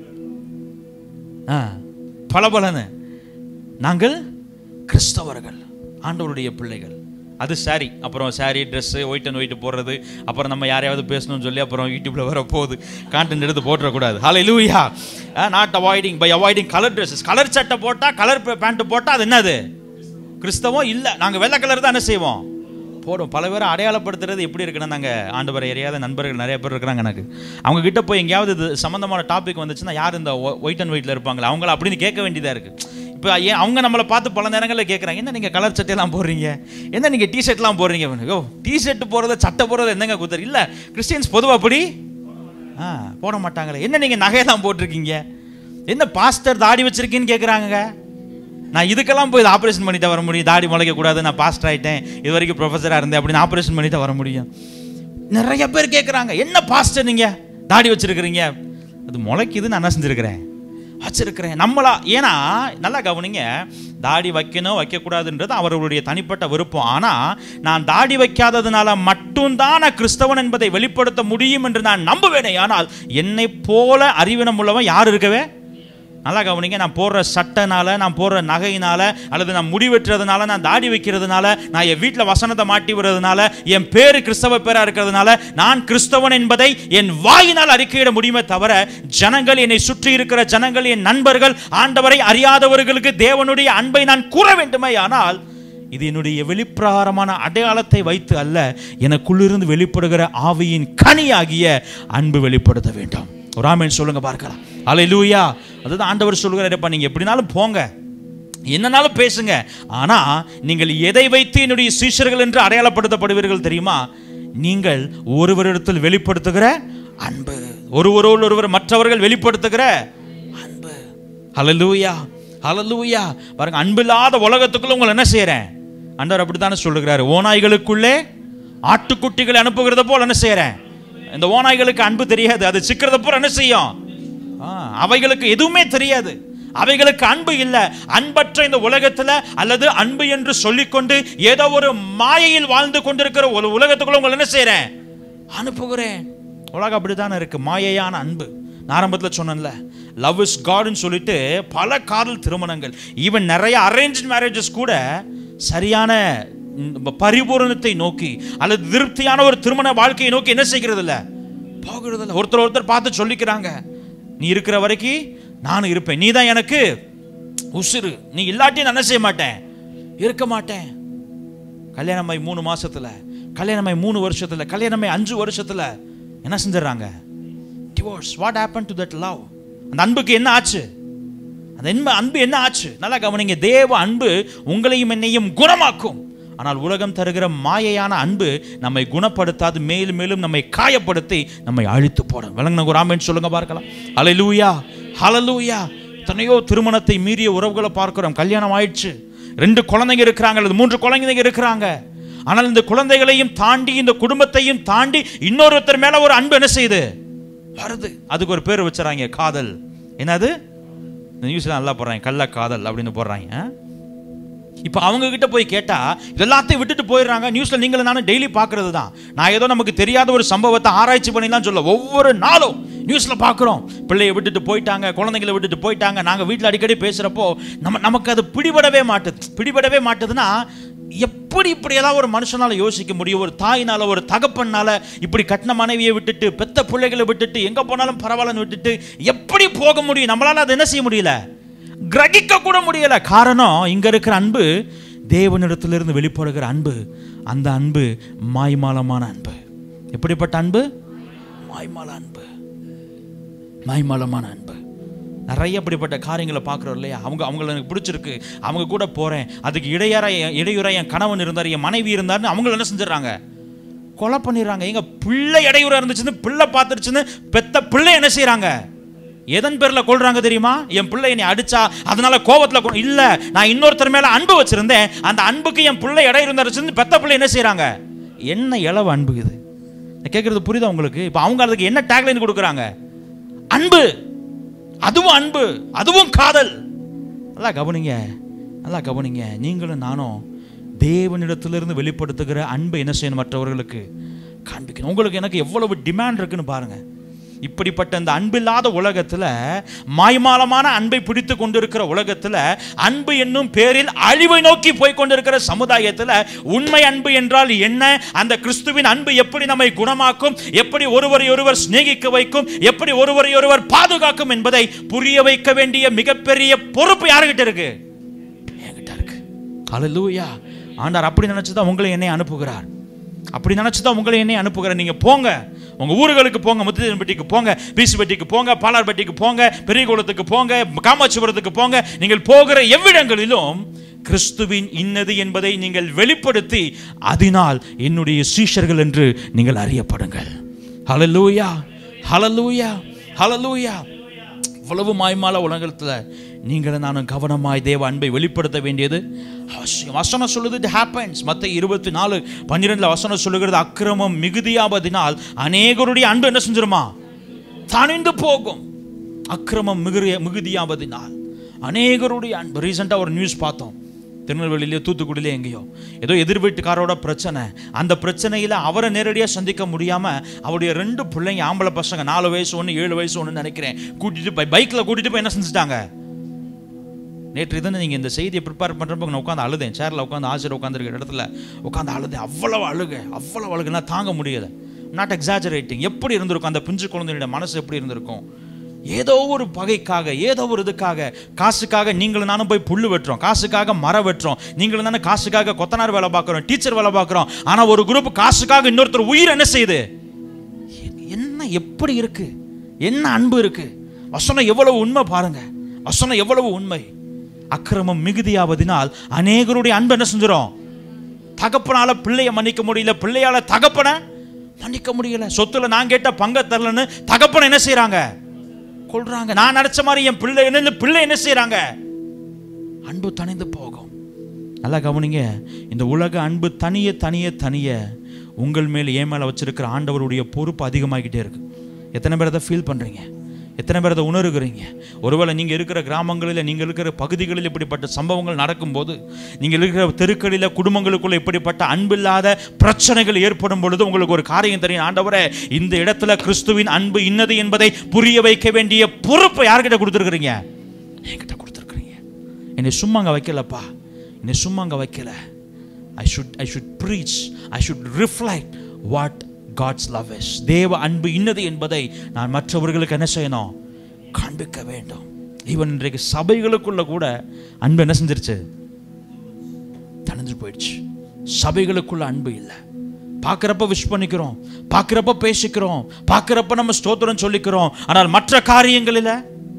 ஆ பளபளன்னு நாங்கள் கிறிஸ்தவர்கள் ஆண்டவருடைய பிள்ளைகள் அது சாரி அப்புறம் sari dress white and white போடுறது அப்புறம் நம்ம யாரையாவது பேசணும்னு சொல்லி அப்புறம் யூடியூப்ல வர போகுது கான்டென்ட் எடுத்து போட்டுறக்கூடாது ஹாலை லூயா not avoiding by avoiding colour dresses colour சட்டை போட்டால் கலர் பேண்ட் போட்டால் அது என்னது கிறிஸ்தவம் இல்லை நாங்கள் வெள்ளை கலர் தான் என்ன செய்வோம் போடும் பல பேரை அடையாளப்படுத்துறது எப்படி இருக்குன்னா நாங்கள் ஆண்டவரை எறியாத நண்பர்கள் நிறைய பேர் இருக்கிறாங்க எனக்கு அவங்க கிட்ட போய் எங்கேயாவது இது சம்மந்தமான டாபிக் வந்துச்சுன்னா யார் இந்த ஒயிட் அண்ட் ஒயிட்டில் இருப்பாங்களா அவங்கள அப்படின்னு கேட்க வேண்டியதாக இருக்குது இப்போ ஏன் அவங்க நம்மளை பார்த்து பல நேரங்களில் கேட்குறாங்க என்ன நீங்கள் கலர் சட்டையெல்லாம் போடுறீங்க என்ன நீங்கள் டிஷர்ட்லாம் போடுறீங்க ஓ டிஷர்ட் போடுறது சட்டை போடுறது என்னங்க குத்தர் இல்லை கிறிஸ்டியன்ஸ் பொதுவாக அப்படி ஆ போட மாட்டாங்களே என்ன நீங்கள் நகையெல்லாம் போட்டிருக்கீங்க என்ன பாஸ்டர் தாடி வச்சிருக்கீன்னு கேட்குறாங்க நான் இதுக்கெல்லாம் போய் ஆப்ரேஷன் பண்ணி தான் வர முடியும் தாடி முளைக்க கூடாது நான் பாஸ்டர் ஆயிட்டேன் இது வரைக்கும் ப்ரொஃபஸராக இருந்தேன் அப்படின்னு ஆப்ரேஷன் பண்ணி தான் வர முடியும் நிறைய பேர் கேட்குறாங்க என்ன பாஸ்டர் நீங்க தாடி வச்சிருக்கிறீங்க அது முளைக்குது நான் என்ன செஞ்சிருக்கிறேன் வச்சிருக்கிறேன் நம்மளா ஏன்னா நல்லா கவனிங்க தாடி வைக்கணும் வைக்கக்கூடாதுன்றது அவர்களுடைய தனிப்பட்ட விருப்பம் ஆனால் நான் தாடி வைக்காததுனால மட்டும்தான் நான் கிறிஸ்தவன் என்பதை வெளிப்படுத்த முடியும் என்று நான் நம்புவேனே ஆனால் என்னை போல அறிவினம் உள்ளவன் யார் இருக்கவே நல்லா கவனிங்க நான் போடுற சட்டைனால நான் போடுற நகையினால அல்லது நான் முடி வெட்டுறதுனால நான் தாடி வைக்கிறதுனால நான் என் வீட்டில் வசனத்தை மாட்டி விடுறதுனால என் பேரு கிறிஸ்தவ பேரா இருக்கிறதுனால நான் கிறிஸ்தவன் என்பதை என் வாயினால் அறிக்கையிட முடியுமே தவிர ஜனங்கள் என்னை சுற்றி இருக்கிற ஜனங்கள் என் நண்பர்கள் ஆண்டவரை அறியாதவர்களுக்கு தேவனுடைய அன்பை நான் கூற வேண்டுமே ஆனால் இது என்னுடைய வெளிப்பிரகாரமான அடையாளத்தை வைத்து அல்ல எனக்குள்ளிருந்து வெளிப்படுகிற ஆவியின் கனியாகிய அன்பு வெளிப்படுத்த வேண்டும் ஒரு ஆமேன் சொல்லுங்க பார்க்கலாம் அலை லூயா அதுதான் ஆண்டவர் சொல்லுகிறாருப்பா நீங்க எப்படினாலும் போங்க என்னனாலும் பேசுங்க ஆனா நீங்கள் எதை வைத்து என்னுடைய சீஷர்கள் என்று அடையாளப்படுத்தப்படுவீர்கள் தெரியுமா நீங்கள் ஒருவரிடத்தில் வெளிப்படுத்துகிற அன்பு ஒருவரோடு ஒருவர் மற்றவர்கள் வெளிப்படுத்துகிற அன்பு ஹalleluya ஹalleluya பாருங்க அன்பில்லாத உலகத்துக்குள்ள உங்களை என்ன செய்யறேன் ஆண்டவர் அப்படித்தானே சொல்லுகிறாரு ஓநாய்களுக்குள்ளே ஆட்டுக்குட்டிகளை அனுப்புகிறத போல என்ன செய்யறேன் இந்த ஓநாய்களுக்கு அன்பு தெரியாது அது சிக்கிறத போல என்ன செய்யும் ஆ, அவைகளுக்கு எதுவுமே தெரியாது அவைகளுக்கு அன்பு இல்லை அன்பற்ற இந்த உலகத்துல அல்லது அன்பு என்று சொல்லிக்கொண்டு ஏதோ ஒரு மாயையில் வாழ்ந்து கொண்டிருக்கிற ஒரு உலகத்துக்குள்ள உங்களை என்ன செய்றேன் அனுப்புகிறேன் உலகம் அப்படித்தானே இருக்கு மாயையான அன்பு நான் ஆரம்பத்தில் சொன்னேன்ல லவ் இஸ் காட்னு சொல்லிட்டு பல காதல் திருமணங்கள் ஈவன் நிறைய அரேஞ்ச் மேரேஜஸ் கூட சரியான ம், பரிபூரணத்தை நோக்கி அல்லது திருப்தியான ஒரு திருமண வாழ்க்கையை நோக்கி என்ன செய்கிறது இல்ல போகிறது இல்ல ஒருத்தர் ஒருத்தர் பார்த்து சொல்லிக்கிறாங்க நீ இருக்கிற வரைக்கும் நானும் இருப்பேன் நீ தான் எனக்கு உசுறு நீ இல்லாட்டி நான் என்ன செய்ய மாட்டேன் இருக்க மாட்டேன் கல்யாணமாய் மூணு மாசத்துல கல்யாணமாய் மூணு வருஷத்துல கல்யாணமாய் அஞ்சு வருஷத்துல என்ன செஞ்சிடறாங்க divorce what happen to that love அந்த அன்புக்கு என்ன ஆச்சு அந்த அன்பு அன்பு என்ன ஆச்சு நல்லா கவனிங்க தேவ அன்பு உங்களையும் என்னையும் குணமாக்கும் ஆனால் உலகம் தருகிற மாயையான அன்பு நம்மை குணப்படுத்தாது மேலும் மேலும் நம்மை காயப்படுத்தி நம்மை அழித்து போடும் விளங்கின ஒரு ஆமேன்னு சொல்லுங்க பார்க்கலாம் ஹalleluya ஹalleluya எத்தனையோ திருமணத்தை மீறிய உறவுகளை பார்க்கிறோம் கல்யாணம் ஆயிடுச்சு ரெண்டு குழந்தைங்க இருக்கிறாங்க அல்லது மூன்று குழந்தைங்க இருக்கிறாங்க ஆனால் இந்த குழந்தைகளையும் தாண்டி இந்த குடும்பத்தையும் தாண்டி இன்னொருத்தர் மேல ஒரு அன்பு என்ன செய்யுது வருது அதுக்கு ஒரு பேர் வச்சுறாங்க காதல் என்னது இந்த நியூஸ்ல நல்லா போடுறாங்க கள்ள காதல் அப்படின்னு போடுறாங்க ஆ? இப்போ அவங்க கிட்ட போய் கேட்டா இது எல்லாத்தையும் விட்டுட்டு போயிடுறாங்க நியூஸ்ல நீங்களும் நானும் டெய்லி பார்க்கிறது தான் நான் ஏதோ நமக்கு தெரியாத ஒரு சம்பவத்தை ஆராய்ச்சி பண்ணிலாம் சொல்ல ஒவ்வொரு நாளும் நியூஸ்ல பார்க்குறோம் பிள்ளையை விட்டுட்டு போயிட்டாங்க குழந்தைங்களை விட்டுட்டு போயிட்டாங்க நாங்கள் வீட்டில் அடிக்கடி பேசுறப்போ நம்ம நமக்கு அது பிடிபடவே மாட்டுது பிடிபடவே மாட்டுதுன்னா எப்படி இப்படியெல்லாம் ஒரு மனுஷனால யோசிக்க முடியும் ஒரு தாயினால ஒரு தகப்பனால இப்படி கட்டின மனைவியை விட்டுட்டு பெத்த பிள்ளைகளை விட்டுட்டு எங்க போனாலும் பரவாயில்லன்னு விட்டுட்டு எப்படி போக முடியும் நம்மளால அதை என்ன செய்ய முடியல கிரகிக்க கூட முடியல காரணம் இங்க இருக்கிற அன்பு தேவனிடத்திலிருந்து வெளிப்படுகிற அன்பு அந்த அன்பு மாய்மாலமான அன்பு எப்படிப்பட்ட அன்பு மாய்மால அன்பு மாய்மாலமான அன்பு நிறைய அப்படிப்பட்ட காரியங்களை பார்க்குறோம் இல்லையா அவங்க அவங்கள எனக்கு பிடிச்சிருக்கு அவங்க கூட போகிறேன் அதுக்கு இடையற இடையுற என் கணவன் இருந்தார் என் மனைவி இருந்தார்னு அவங்கள என்ன செஞ்சிடறாங்க கொலை பண்ணிடுறாங்க எங்க பிள்ளை இடையூறா இருந்துச்சுன்னு பிள்ளை பார்த்துருச்சுன்னு பெத்த பிள்ளை என்ன செய்றாங்க எதன் பேர்ல கொள்றாங்க தெரியுமா என் பிள்ளை என்னை அடிச்சா அதனால கோவத்துல கொ- இல்ல நான் இன்னொருத்தர் மேல அன்பு வச்சிருந்தேன் அந்த அன்புக்கு என் பிள்ளை இடையூறு இருந்துச்சுன்னு பெத்த பிள்ளை என்ன செய்றாங்க என்ன இளவு அன்பு இது நான் கேட்கறது புரியுதா உங்களுக்கு இப்போ அவங்க அதுக்கு என்ன டேக்லைன் கொடுக்குறாங்க அன்பு அதுவும் அன்பு அதுவும் காதல் நல்லா கவனிங்க நல்லா கவனிங்க நீங்களும் நானும் தேவனிடத்திலிருந்து வெளிப்படுத்துகிற அன்பை என்ன செய்யணும் மற்றவர்களுக்கு காண்பிக்கணும் உங்களுக்கு எனக்கு எவ்வளவு டிமாண்ட் இருக்குன்னு பாருங்க இப்படிப்பட்ட இந்த அன்பில்லாத உலகத்துல மாய்மாலமான அன்பை பிடித்து கொண்டிருக்கிற உலகத்துல அன்பு என்னும் பேரில் அழிவை நோக்கி போய் கொண்டிருக்கிற சமுதாயத்துல உண்மை அன்பு என்றால் என்ன அந்த கிறிஸ்துவின் அன்பு எப்படி நம்மை குணமாக்கும் எப்படி ஒருவரை ஒருவர் சிநேகிக்க வைக்கும் எப்படி ஒருவரை ஒருவர் பாதுகாக்கும் என்பதை புரிய வைக்க வேண்டிய மிகப்பெரிய பொறுப்பு யாருகிட்ட இருக்கு என்கிட்ட இருக்கு ஹalleluya ஆண்டார் அப்படி நினைச்சு தான் உங்களை என்னை அனுப்புகிறார் அப்படி நினைச்சு தான் உங்களை என்னை அனுப்புகிறார் நீங்க போங்க உங்க ஊர்களுக்கு போங்க முத்துதன்பட்டிக்கு போங்க பீசுபட்டிக்கு போங்க பாலார்பட்டிக்கு போங்க பெரியகுளத்துக்கு போங்க காமாட்சிபுரத்துக்கு போங்க நீங்கள் போகிற எவ்விடங்களிலும் கிறிஸ்துவின் இன்னது என்பதை நீங்கள் வெளிப்படுத்தி அதனால் என்னுடைய சீஷர்கள் என்று நீங்கள் அறியப்படுங்கள் ஹalleluya ஹalleluya ஹalleluya இவ்வளவு மாய்மால உலகத்தில் நீங்கள் நானும் கவனமாய் தேவ அன்பை வெளிப்படுத்த வேண்டியது அவசியம் வசனம் சொல்லுது it happens மத்த இருபத்தி நாலு பன்னிரெண்டுல வசனம் சொல்லுகிறது அக்கிரமம் மிகுதியாவதினால் அநேகருடைய அன்பு என்ன செஞ்சிருமா தணிந்து போகும் அக்கிரமம் மிகுதிய மிகுதியாவதினால் அநேகருடைய அன்பு ரீசெண்டாக ஒரு நியூஸ் பார்த்தோம் திருநெல்வேலியிலே தூத்துக்குடியிலே எங்கேயோ ஏதோ எதிர் வீட்டுக்காரோட பிரச்சனை அந்த பிரச்சனையில் அவரை நேரடியாக சந்திக்க முடியாமல் அவருடைய ரெண்டு பிள்ளைங்க ஆம்பளை பசங்க நாலு வயசு ஒன்று ஏழு வயசு ஒன்று நினைக்கிறேன் கூட்டிட்டு போய் பைக்கில் கூட்டிட்டு போய் என்ன செஞ்சுட்டாங்க நேற்று இதை நீங்கள் இந்த செய்தியை ப்ரிப்பேர் பண்ணுறப்ப நான் உட்காந்து அழுதேன் சேரில் உட்காந்து ஆசிரியர் உட்காந்துருக்க இடத்துல உட்காந்து அழுதேன் அவ்வளவு அழுக அவ்வளவு அழுகுனா தாங்க முடியல நாட் எக்ஸாஜரேட்டிங் எப்படி இருந்திருக்கும் அந்த பிஞ்சு குழந்தையோட மனசு எப்படி இருந்திருக்கும் ஏதோ ஒரு பகைக்காக ஏதோ ஒரு இதுக்காக காசுக்காக நீங்களும் நானும் போய் புல்லு வெட்டுறோம் காசுக்காக மரம் வெட்டுறோம் நீங்களும் தானே காசுக்காக கொத்தனார் வேலை பார்க்குறோம் டீச்சர் வேலை பார்க்குறோம் ஆனால் ஒரு குரூப் காசுக்காக இன்னொருத்தர் உயிர் என்ன செய்யுது என்ன எப்படி இருக்கு என்ன அன்பு இருக்கு வசனம் எவ்வளவு உண்மை பாருங்க வசனம் எவ்வளவு உண்மை அக்கிரமம் மிகுதியாவதினால் அநேகருடைய அன்பு என்ன செஞ்சிடும் தகப்பனால பிள்ளைய மன்னிக்க முடியல பிள்ளையால தகப்பனை மன்னிக்க முடியல சொத்துல நான் கேட்ட பங்க தரலன்னு தகப்பனை என்ன செய்றாங்க கொள்றாங்க நான் நினைச்ச மாதிரி என் பிள்ளை என்ன பிள்ளை என்ன செய்றாங்க அன்பு தணிந்து போகும் நல்லா கவனிங்க இந்த உலக அன்பு தனிய தனிய தனிய உங்கள் மேல் ஏன் மேலே வச்சிருக்கிற ஆண்டவருடைய பொறுப்பு அதிகமாகிட்டே இருக்கு எத்தனை பேர் அதை ஃபீல் பண்ணுறீங்க எத்தனை பேர் அதை உணர்கிறீங்க ஒருவேளை நீங்கள் இருக்கிற கிராமங்களில் நீங்கள் இருக்கிற பகுதிகளில் இப்படிப்பட்ட சம்பவங்கள் நடக்கும்போது நீங்கள் இருக்கிற தெருக்களில் குடும்பங்களுக்குள்ள இப்படிப்பட்ட அன்பில்லாத பிரச்சனைகள் ஏற்படும் பொழுது உங்களுக்கு ஒரு காரியம் தெரியும் ஆண்டவரே இந்த இடத்துல கிறிஸ்துவின் அன்பு இன்னது என்பதை புரிய வைக்க வேண்டிய பொறுப்பை யார்கிட்ட கொடுத்துருக்குறீங்க என்கிட்ட கொடுத்துருக்குறீங்க என்னை சும்மா அங்கே வைக்கலப்பா என்னை சும்மா அங்கே வைக்கல I should I should preach I should reflect what God's love is தேவ அன்பு இன்னது என்பதை நான் மற்றவர்களுக்கு என்ன செய்யணும் காண்பிக்க வேண்டும் ஈவன் இன்றைக்கு சபைகளுக்குள்ள கூட அன்பு என்ன செஞ்சிருச்சு தணிஞ்சு போயிடுச்சு சபைகளுக்குள்ள அன்பு இல்லை பார்க்குறப்ப விஷ் பண்ணிக்கிறோம் பார்க்குறப்ப பேசிக்கிறோம் பார்க்குறப்ப நம்ம ஸ்தோத்திரம் சொல்லிக்கிறோம் ஆனால் மற்ற காரியங்களில்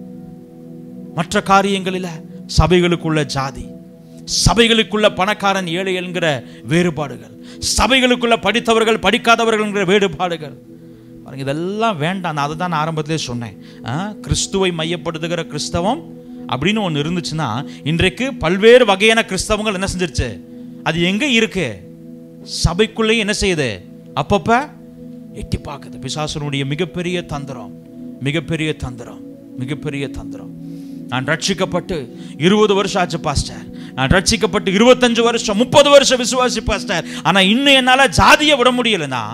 மற்ற காரியங்களில் சபைகளுக்குள்ள ஜாதி சபைகளுக்குள்ள பணக்காரன் ஏழை என்கிற வேறுபாடுகள் சபைகளுக்குள்ள படித்தவர்கள் படிக்காதவர்கள் என்கிற வேறுபாடுகள் பாருங்க இதெல்லாம் வேண்டாம் நான் அதை தான் நான் ஆரம்பத்திலே சொன்னேன் ஆ, கிறிஸ்துவை மையப்படுத்துகிற கிறிஸ்தவம் அப்படின்னு ஒன்று இருந்துச்சுன்னா இன்றைக்கு பல்வேறு வகையான கிறிஸ்தவங்கள் என்ன செஞ்சிருச்சு அது எங்கே இருக்கு சபைக்குள்ளே என்ன செய்யுது அப்பப்ப எட்டி பார்க்குது பிசாசனுடைய மிகப்பெரிய தந்திரம் மிகப்பெரிய தந்திரம் மிகப்பெரிய தந்திரம் நான் ரட்சிக்கப்பட்டு இருபது வருஷம் ஆச்சு பாஸ்டர் நான் ரட்சிக்கப்பட்டு இருபத்தஞ்சு வருஷம் முப்பது வருஷம் விசுவாசி பாஸ்டர் ஆனா இன்னும் என்னால ஜாதியை விட முடியலனா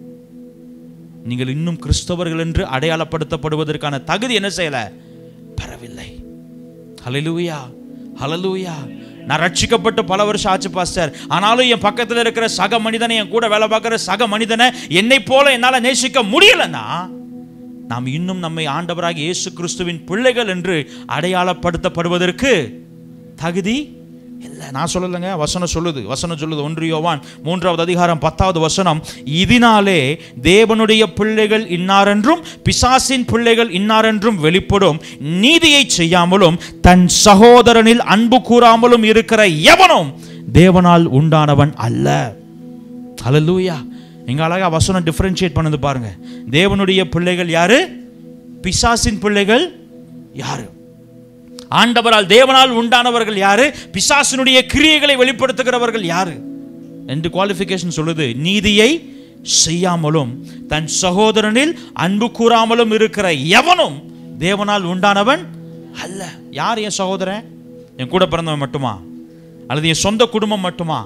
நீங்கள் இன்னும் கிறிஸ்தவர்கள் என்று அடையாளப்படுத்தப்படுவதற்கான தகுதி என்ன செய்யல பெறவில்லை ஹalleluya ஹalleluya நான் ரட்சிக்கப்பட்டு பல வருஷம் ஆச்சு பாஸ்டர் ஆனாலும் என் பக்கத்தில் இருக்கிற சக மனிதனை என் கூட வேலை பார்க்குற சக மனிதனை என்னை போல என்னால் நேசிக்க முடியலன்னா நாம் இன்னும் நம்மை ஆண்டவராக இயேசு கிறிஸ்துவின் பிள்ளைகள் என்று அடையாளப்படுத்தப்படுவதற்கு தகுதி இல்லை நான் சொல்லலைங்க வசனம் சொல்லுது வசனம் சொல்லுது ஒன்று யோவான் மூன்றாவது அதிகாரம் பத்தாவது வசனம் இதனாலே தேவனுடைய பிள்ளைகள் இன்னாரென்றும் பிசாசின் பிள்ளைகள் இன்னாரென்றும் வெளிப்படும் நீதியை செய்யாமலும் தன் சகோதரனில் அன்பு கூறாமலும் இருக்கிற எவனும் தேவனால் உண்டானவன் அல்ல ஹalleluya இங்க அழகா வசனம் டிஃபரன்ஷியேட் பண்ணது பாருங்க தேவனுடைய பிள்ளைகள் யாரு பிசாசின் பிள்ளைகள் யாரு ஆண்டவரால் தேவனால் உண்டானவர்கள் யாரு பிசாசினுடைய கிரியைகளை வெளிப்படுத்துகிறவர்கள் யாரு என்று குவாலிஃபிகேஷன் சொல்லுது நீதியை செய்யாமலும் தன் சகோதரனில் அன்பு கூறாமலும் இருக்கிற எவனும் தேவனால் உண்டானவன் அல்ல யார் என் சகோதரன் என் கூட பிறந்தவன் மட்டுமா அல்லது என் சொந்த குடும்பம் மட்டுமா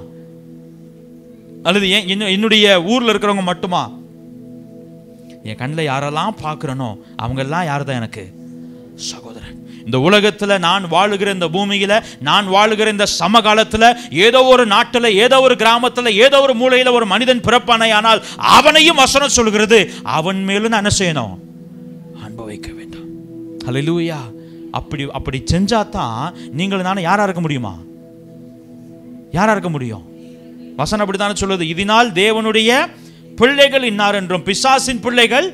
அல்லது என் என்ன- என்னுடைய ஊர்ல இருக்கிறவங்க மட்டுமா என் கண்ணில் யாரெல்லாம் பார்க்குறனோ அவங்கெல்லாம் யார் தான் எனக்கு சகோதரன் இந்த உலகத்துல நான் வாழுகிற இந்த பூமியில நான் வாழுகிற இந்த சமகாலத்துல ஏதோ ஒரு நாட்டுல ஏதோ ஒரு கிராமத்துல ஏதோ ஒரு மூலையில ஒரு மனிதன் பிறப்பானே ஆனால் அவனையும் வசனம் சொல்கிறது அவன் மேலும் நான் என்ன செய்யணும் அன்பு வைக்க வேண்டும் ஹalleluya அப்படி அப்படி செஞ்சா தான் நீங்கள் நானும் யாரா இருக்க முடியுமா யாரா இருக்க முடியும் வசனம் அப்படித்தானே சொல்லுது இதனால் தேவனுடைய பிள்ளைகள் இன்னார் என்றும் பிசாசின் பிள்ளைகள்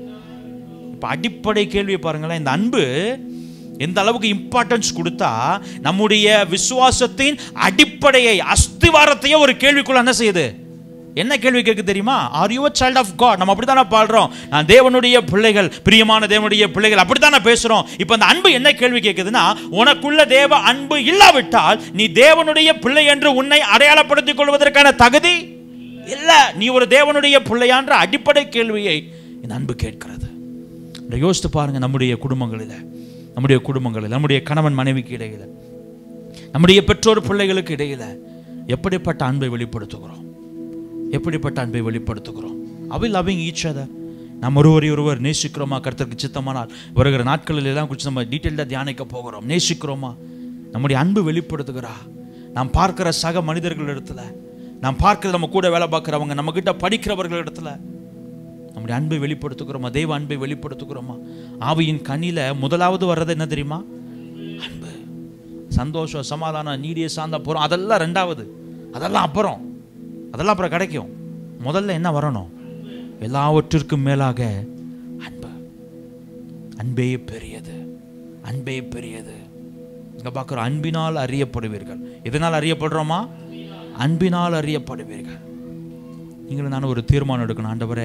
இப்ப அடிப்படை கேள்வியை பாருங்களேன் இந்த அன்பு எந்த அளவுக்கு இம்பார்ட்டன்ஸ் கொடுத்தா நம்முடைய விசுவாசத்தின் அடிப்படையை அஸ்திவாரத்தையே ஒரு கேள்விக்குள்ள என்ன செய்யுது என்ன கேள்வி கேட்க தெரியுமா are you child of God நம்ம அப்படித்தானே பாடுறோம் நான் தேவனுடைய பிள்ளைகள் பிரியமான தேவனுடைய பிள்ளைகள் அப்படித்தானே பேசுறோம் இப்போ அந்த அன்பு என்ன கேள்வி கேட்குதுன்னா உனக்குள்ள தேவ அன்பு இல்லாவிட்டால் நீ தேவனுடைய பிள்ளை என்று உன்னை அடையாளப்படுத்திக் கொள்வதற்கான தகுதி இல்ல நீ ஒரு தேவனுடைய பிள்ளையான்ற அடிப்படை கேள்வியை இந்த அன்பு கேட்கிறது இதை யோசித்து பாருங்க நம்முடைய குடும்பங்களில் நம்முடைய குடும்பங்களில் நம்முடைய கணவன் மனைவிக்கு இடையில நம்முடைய பெற்றோர் பிள்ளைகளுக்கு இடையில எப்படிப்பட்ட அன்பை வெளிப்படுத்துகிறோம் எப்படிப்பட்ட அன்பை வெளிப்படுத்துகிறோம் அவை லவ்விங் ஈச் அதர் நாம் ஒருவரை ஒருவர் நேசிக்கிறோமா கர்த்தருக்கு சித்தமானால் வருகிற நாட்களில் எல்லாம் குறித்து நம்ம டீட்டெயிலாக தியானிக்க போகிறோம் நேசிக்கிறோமா நம்முடைய அன்பு வெளிப்படுத்துகிறா நாம் பார்க்கிற சக மனிதர்கள் இடத்துல நாம் பார்க்கிற நம்ம கூட வேலை பார்க்குறவங்க நம்மக்கிட்ட படிக்கிறவர்கள் இடத்துல நம்முடைய அன்பை வெளிப்படுத்துகிறோமா தெய்வ அன்பை வெளிப்படுத்துகிறோமா ஆவியின் கண்ணில முதலாவது வர்றது என்ன தெரியுமா அன்பு சந்தோஷம் சமாதானம் நீடிய சார்ந்த போகிறோம் அதெல்லாம் ரெண்டாவது அதெல்லாம் அப்புறம் அதெல்லாம் அப்புறம் கிடைக்கும் முதல்ல என்ன வரணும் எல்லாவற்றிற்கும் மேலாக அன்பு அன்பே பெரியது அன்பே பெரியது இங்க பார்க்குறோம் அன்பினால் அறியப்படுவீர்கள் எதனால் அறியப்படுறோமா அன்பினால் அறியப்படுவீர்கள் நீங்களும் நான் ஒரு தீர்மானம் எடுக்கணும் ஆண்டவரே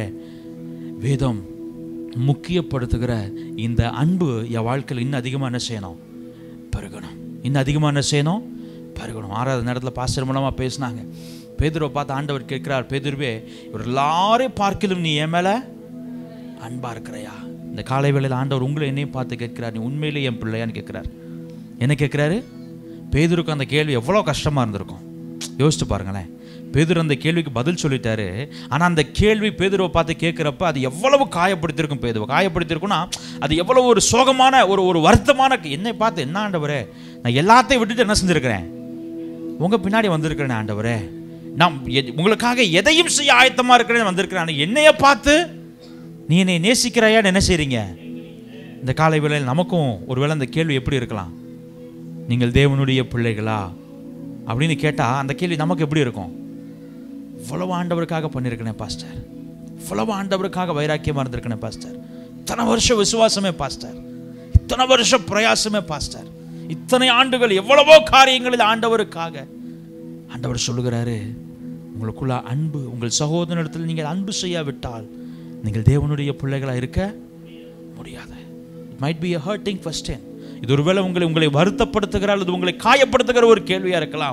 வேதம் முக்கியப்படுத்துகிற இந்த அன்பு என் வாழ்க்கையில் இன்னும் அதிகமாக என்ன செய்யணும் பெருகணும் இன்னும் அதிகமாக என்ன செய்யணும் பெருகணும் ஆறாவது நேரத்தில் பாஸ்டர் மூலமாக பேசினாங்க பேதுருவை பார்த்து ஆண்டவர் கேட்கிறார் பேதுருவே இவர் எல்லாரையும் பார்க்கிலும் நீ என் மேலே அன்பா இருக்கிறையா இந்த காலை வேளையில் ஆண்டவர் உங்களை என்னையும் பார்த்து கேட்கிறார் நீ உண்மையிலே என் பிள்ளையான்னு கேட்கிறார் என்ன கேட்குறாரு பேதுருக்கு அந்த கேள்வி எவ்வளோ கஷ்டமாக இருந்திருக்கும் யோசிச்சு பாருங்களேன் பேதுரு அந்த கேள்விக்கு பதில் சொல்லிட்டாரு ஆனால் அந்த கேள்வி பேதுருவை பார்த்து கேட்குறப்ப அது எவ்வளவு காயப்படுத்தியிருக்கும் பேதுவை காயப்படுத்தியிருக்குன்னா அது எவ்வளவு ஒரு சோகமான ஒரு ஒரு வருத்தமான என்னை பார்த்து என்ன ஆண்டவரே நான் எல்லாத்தையும் விட்டுட்டு என்ன செஞ்சுருக்கிறேன் உங்கள் பின்னாடி வந்திருக்கிறேன் ஆண்டவரே நான் எ- உங்களுக்காக எதையும் செய்ய ஆயத்தமாக இருக்கிறேன் வந்திருக்கிறேன் ஆனா என்னைய பார்த்து நீ என்னை நேசிக்கிறாயான்னு என்ன செய்றீங்க இந்த காலை வேளையில் நமக்கும் ஒருவேளை அந்த கேள்வி எப்படி இருக்கலாம் நீங்கள் தேவனுடைய பிள்ளைகளா அப்படின்னு கேட்டால் அந்த கேள்வி நமக்கு எப்படி இருக்கும் இவ்வளவு ஆண்டவருக்காக பண்ணியிருக்கேனே பாஸ்டர் இவ்வளவு ஆண்டவருக்காக வைராக்கியமாக இருந்திருக்கேனே பாஸ்டர் இத்தனை வருஷம் விசுவாசமே பாஸ்டர் இத்தனை வருஷம் பிரயாசமே பாஸ்டர் இத்தனை ஆண்டுகள் எவ்வளவோ காரியங்களில் ஆண்டவருக்காக ஆண்டவர் சொல்லுகிறாரு உங்களுக்குள்ள அன்பு உங்கள் சகோதரனிடத்தில் நீங்கள் அன்பு செய்யாவிட்டால் நீங்கள் தேவனுடைய பிள்ளைகளாக இருக்க முடியாது it might be a hurting question இது ஒருவேளை உங்களை உங்களை வருத்தப்படுத்துகிற அல்லது உங்களை காயப்படுத்துகிற ஒரு கேள்வியாக இருக்கலாம்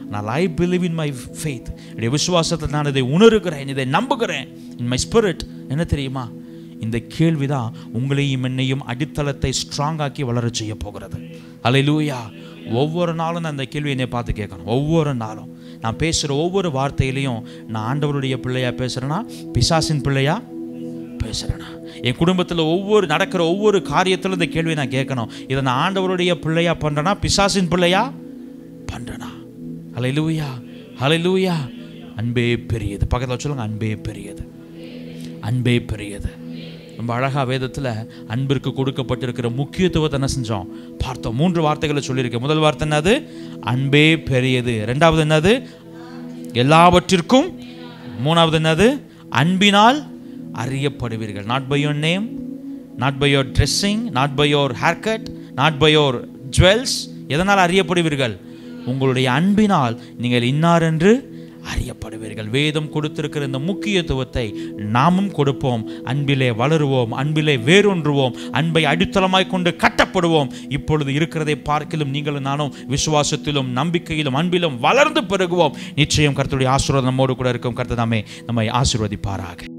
நான் I believe in my faith என்னுடைய விசுவாசத்தில் நான் இதை உணர்கிறேன் இதை நம்புகிறேன் இன் மை ஸ்பிரிட் என்ன தெரியுமா இந்த கேள்வி தான் உங்களையும் என்னையும் அடித்தளத்தை ஸ்ட்ராங் ஆக்கி வளர செய்ய போகிறது அலையிலூயா ஒவ்வொரு நாளும் நான் இந்த கேள்வி என்னை பார்த்து கேட்கணும் ஒவ்வொரு நாளும் நான் பேசுகிற ஒவ்வொரு வார்த்தையிலையும் நான் ஆண்டவருடைய பிள்ளையா பேசுகிறேன்னா பிசாசின் பிள்ளையா பேசுகிறேனா என் குடும்பத்தில் ஒவ்வொரு நடக்கிற ஒவ்வொரு காரியத்திலும் இந்த கேள்வியை நான் கேட்கணும் இதை நான் ஆண்டவருடைய பிள்ளையா பண்ணுறேனா பிசாசின் பிள்ளையா பண்ணுறேனா ஹalleluya ஹalleluya அன்பே பெரியது பக்கத்தில் சொல்லுங்க அன்பே பெரியது அன்பே பெரியது ரொம்ப அழகாக வேதத்தில் அன்பிற்கு கொடுக்கப்பட்டிருக்கிற முக்கியத்துவத்தை என்ன செஞ்சோம் பார்த்தோம் மூன்று வார்த்தைகளை சொல்லியிருக்கேன் முதல் வார்த்தை என்னது அன்பே பெரியது ரெண்டாவது என்னது எல்லாவற்றிற்கும் மூணாவது என்னது அன்பினால் அறியப்படுவீர்கள் not by your name not by your dressing not by your haircut not by your jewels எதனால் அறியப்படுவீர்கள் உங்களுடைய அன்பினால் நீங்கள் இன்னார் என்று அறியப்படுவீர்கள் வேதம் கொடுத்திருக்கிற இந்த முக்கியத்துவத்தை நாமும் கொடுப்போம் அன்பிலே வளருவோம் அன்பிலே வேரொன்றுவோம் அன்பை அடித்தளமாய் கொண்டு கட்டப்படுவோம் இப்பொழுது இருக்கிறதை பார்க்கிலும் நீங்களும் நானும் விசுவாசத்திலும் நம்பிக்கையிலும் அன்பிலும் வளர்ந்து பெருகுவோம் நிச்சயம் கர்த்தருடைய ஆசீர்வாதம் நம்மோடு கூட இருக்கும் கர்த்தர் நம்மை நம்மை ஆசீர்வதிப்பாராக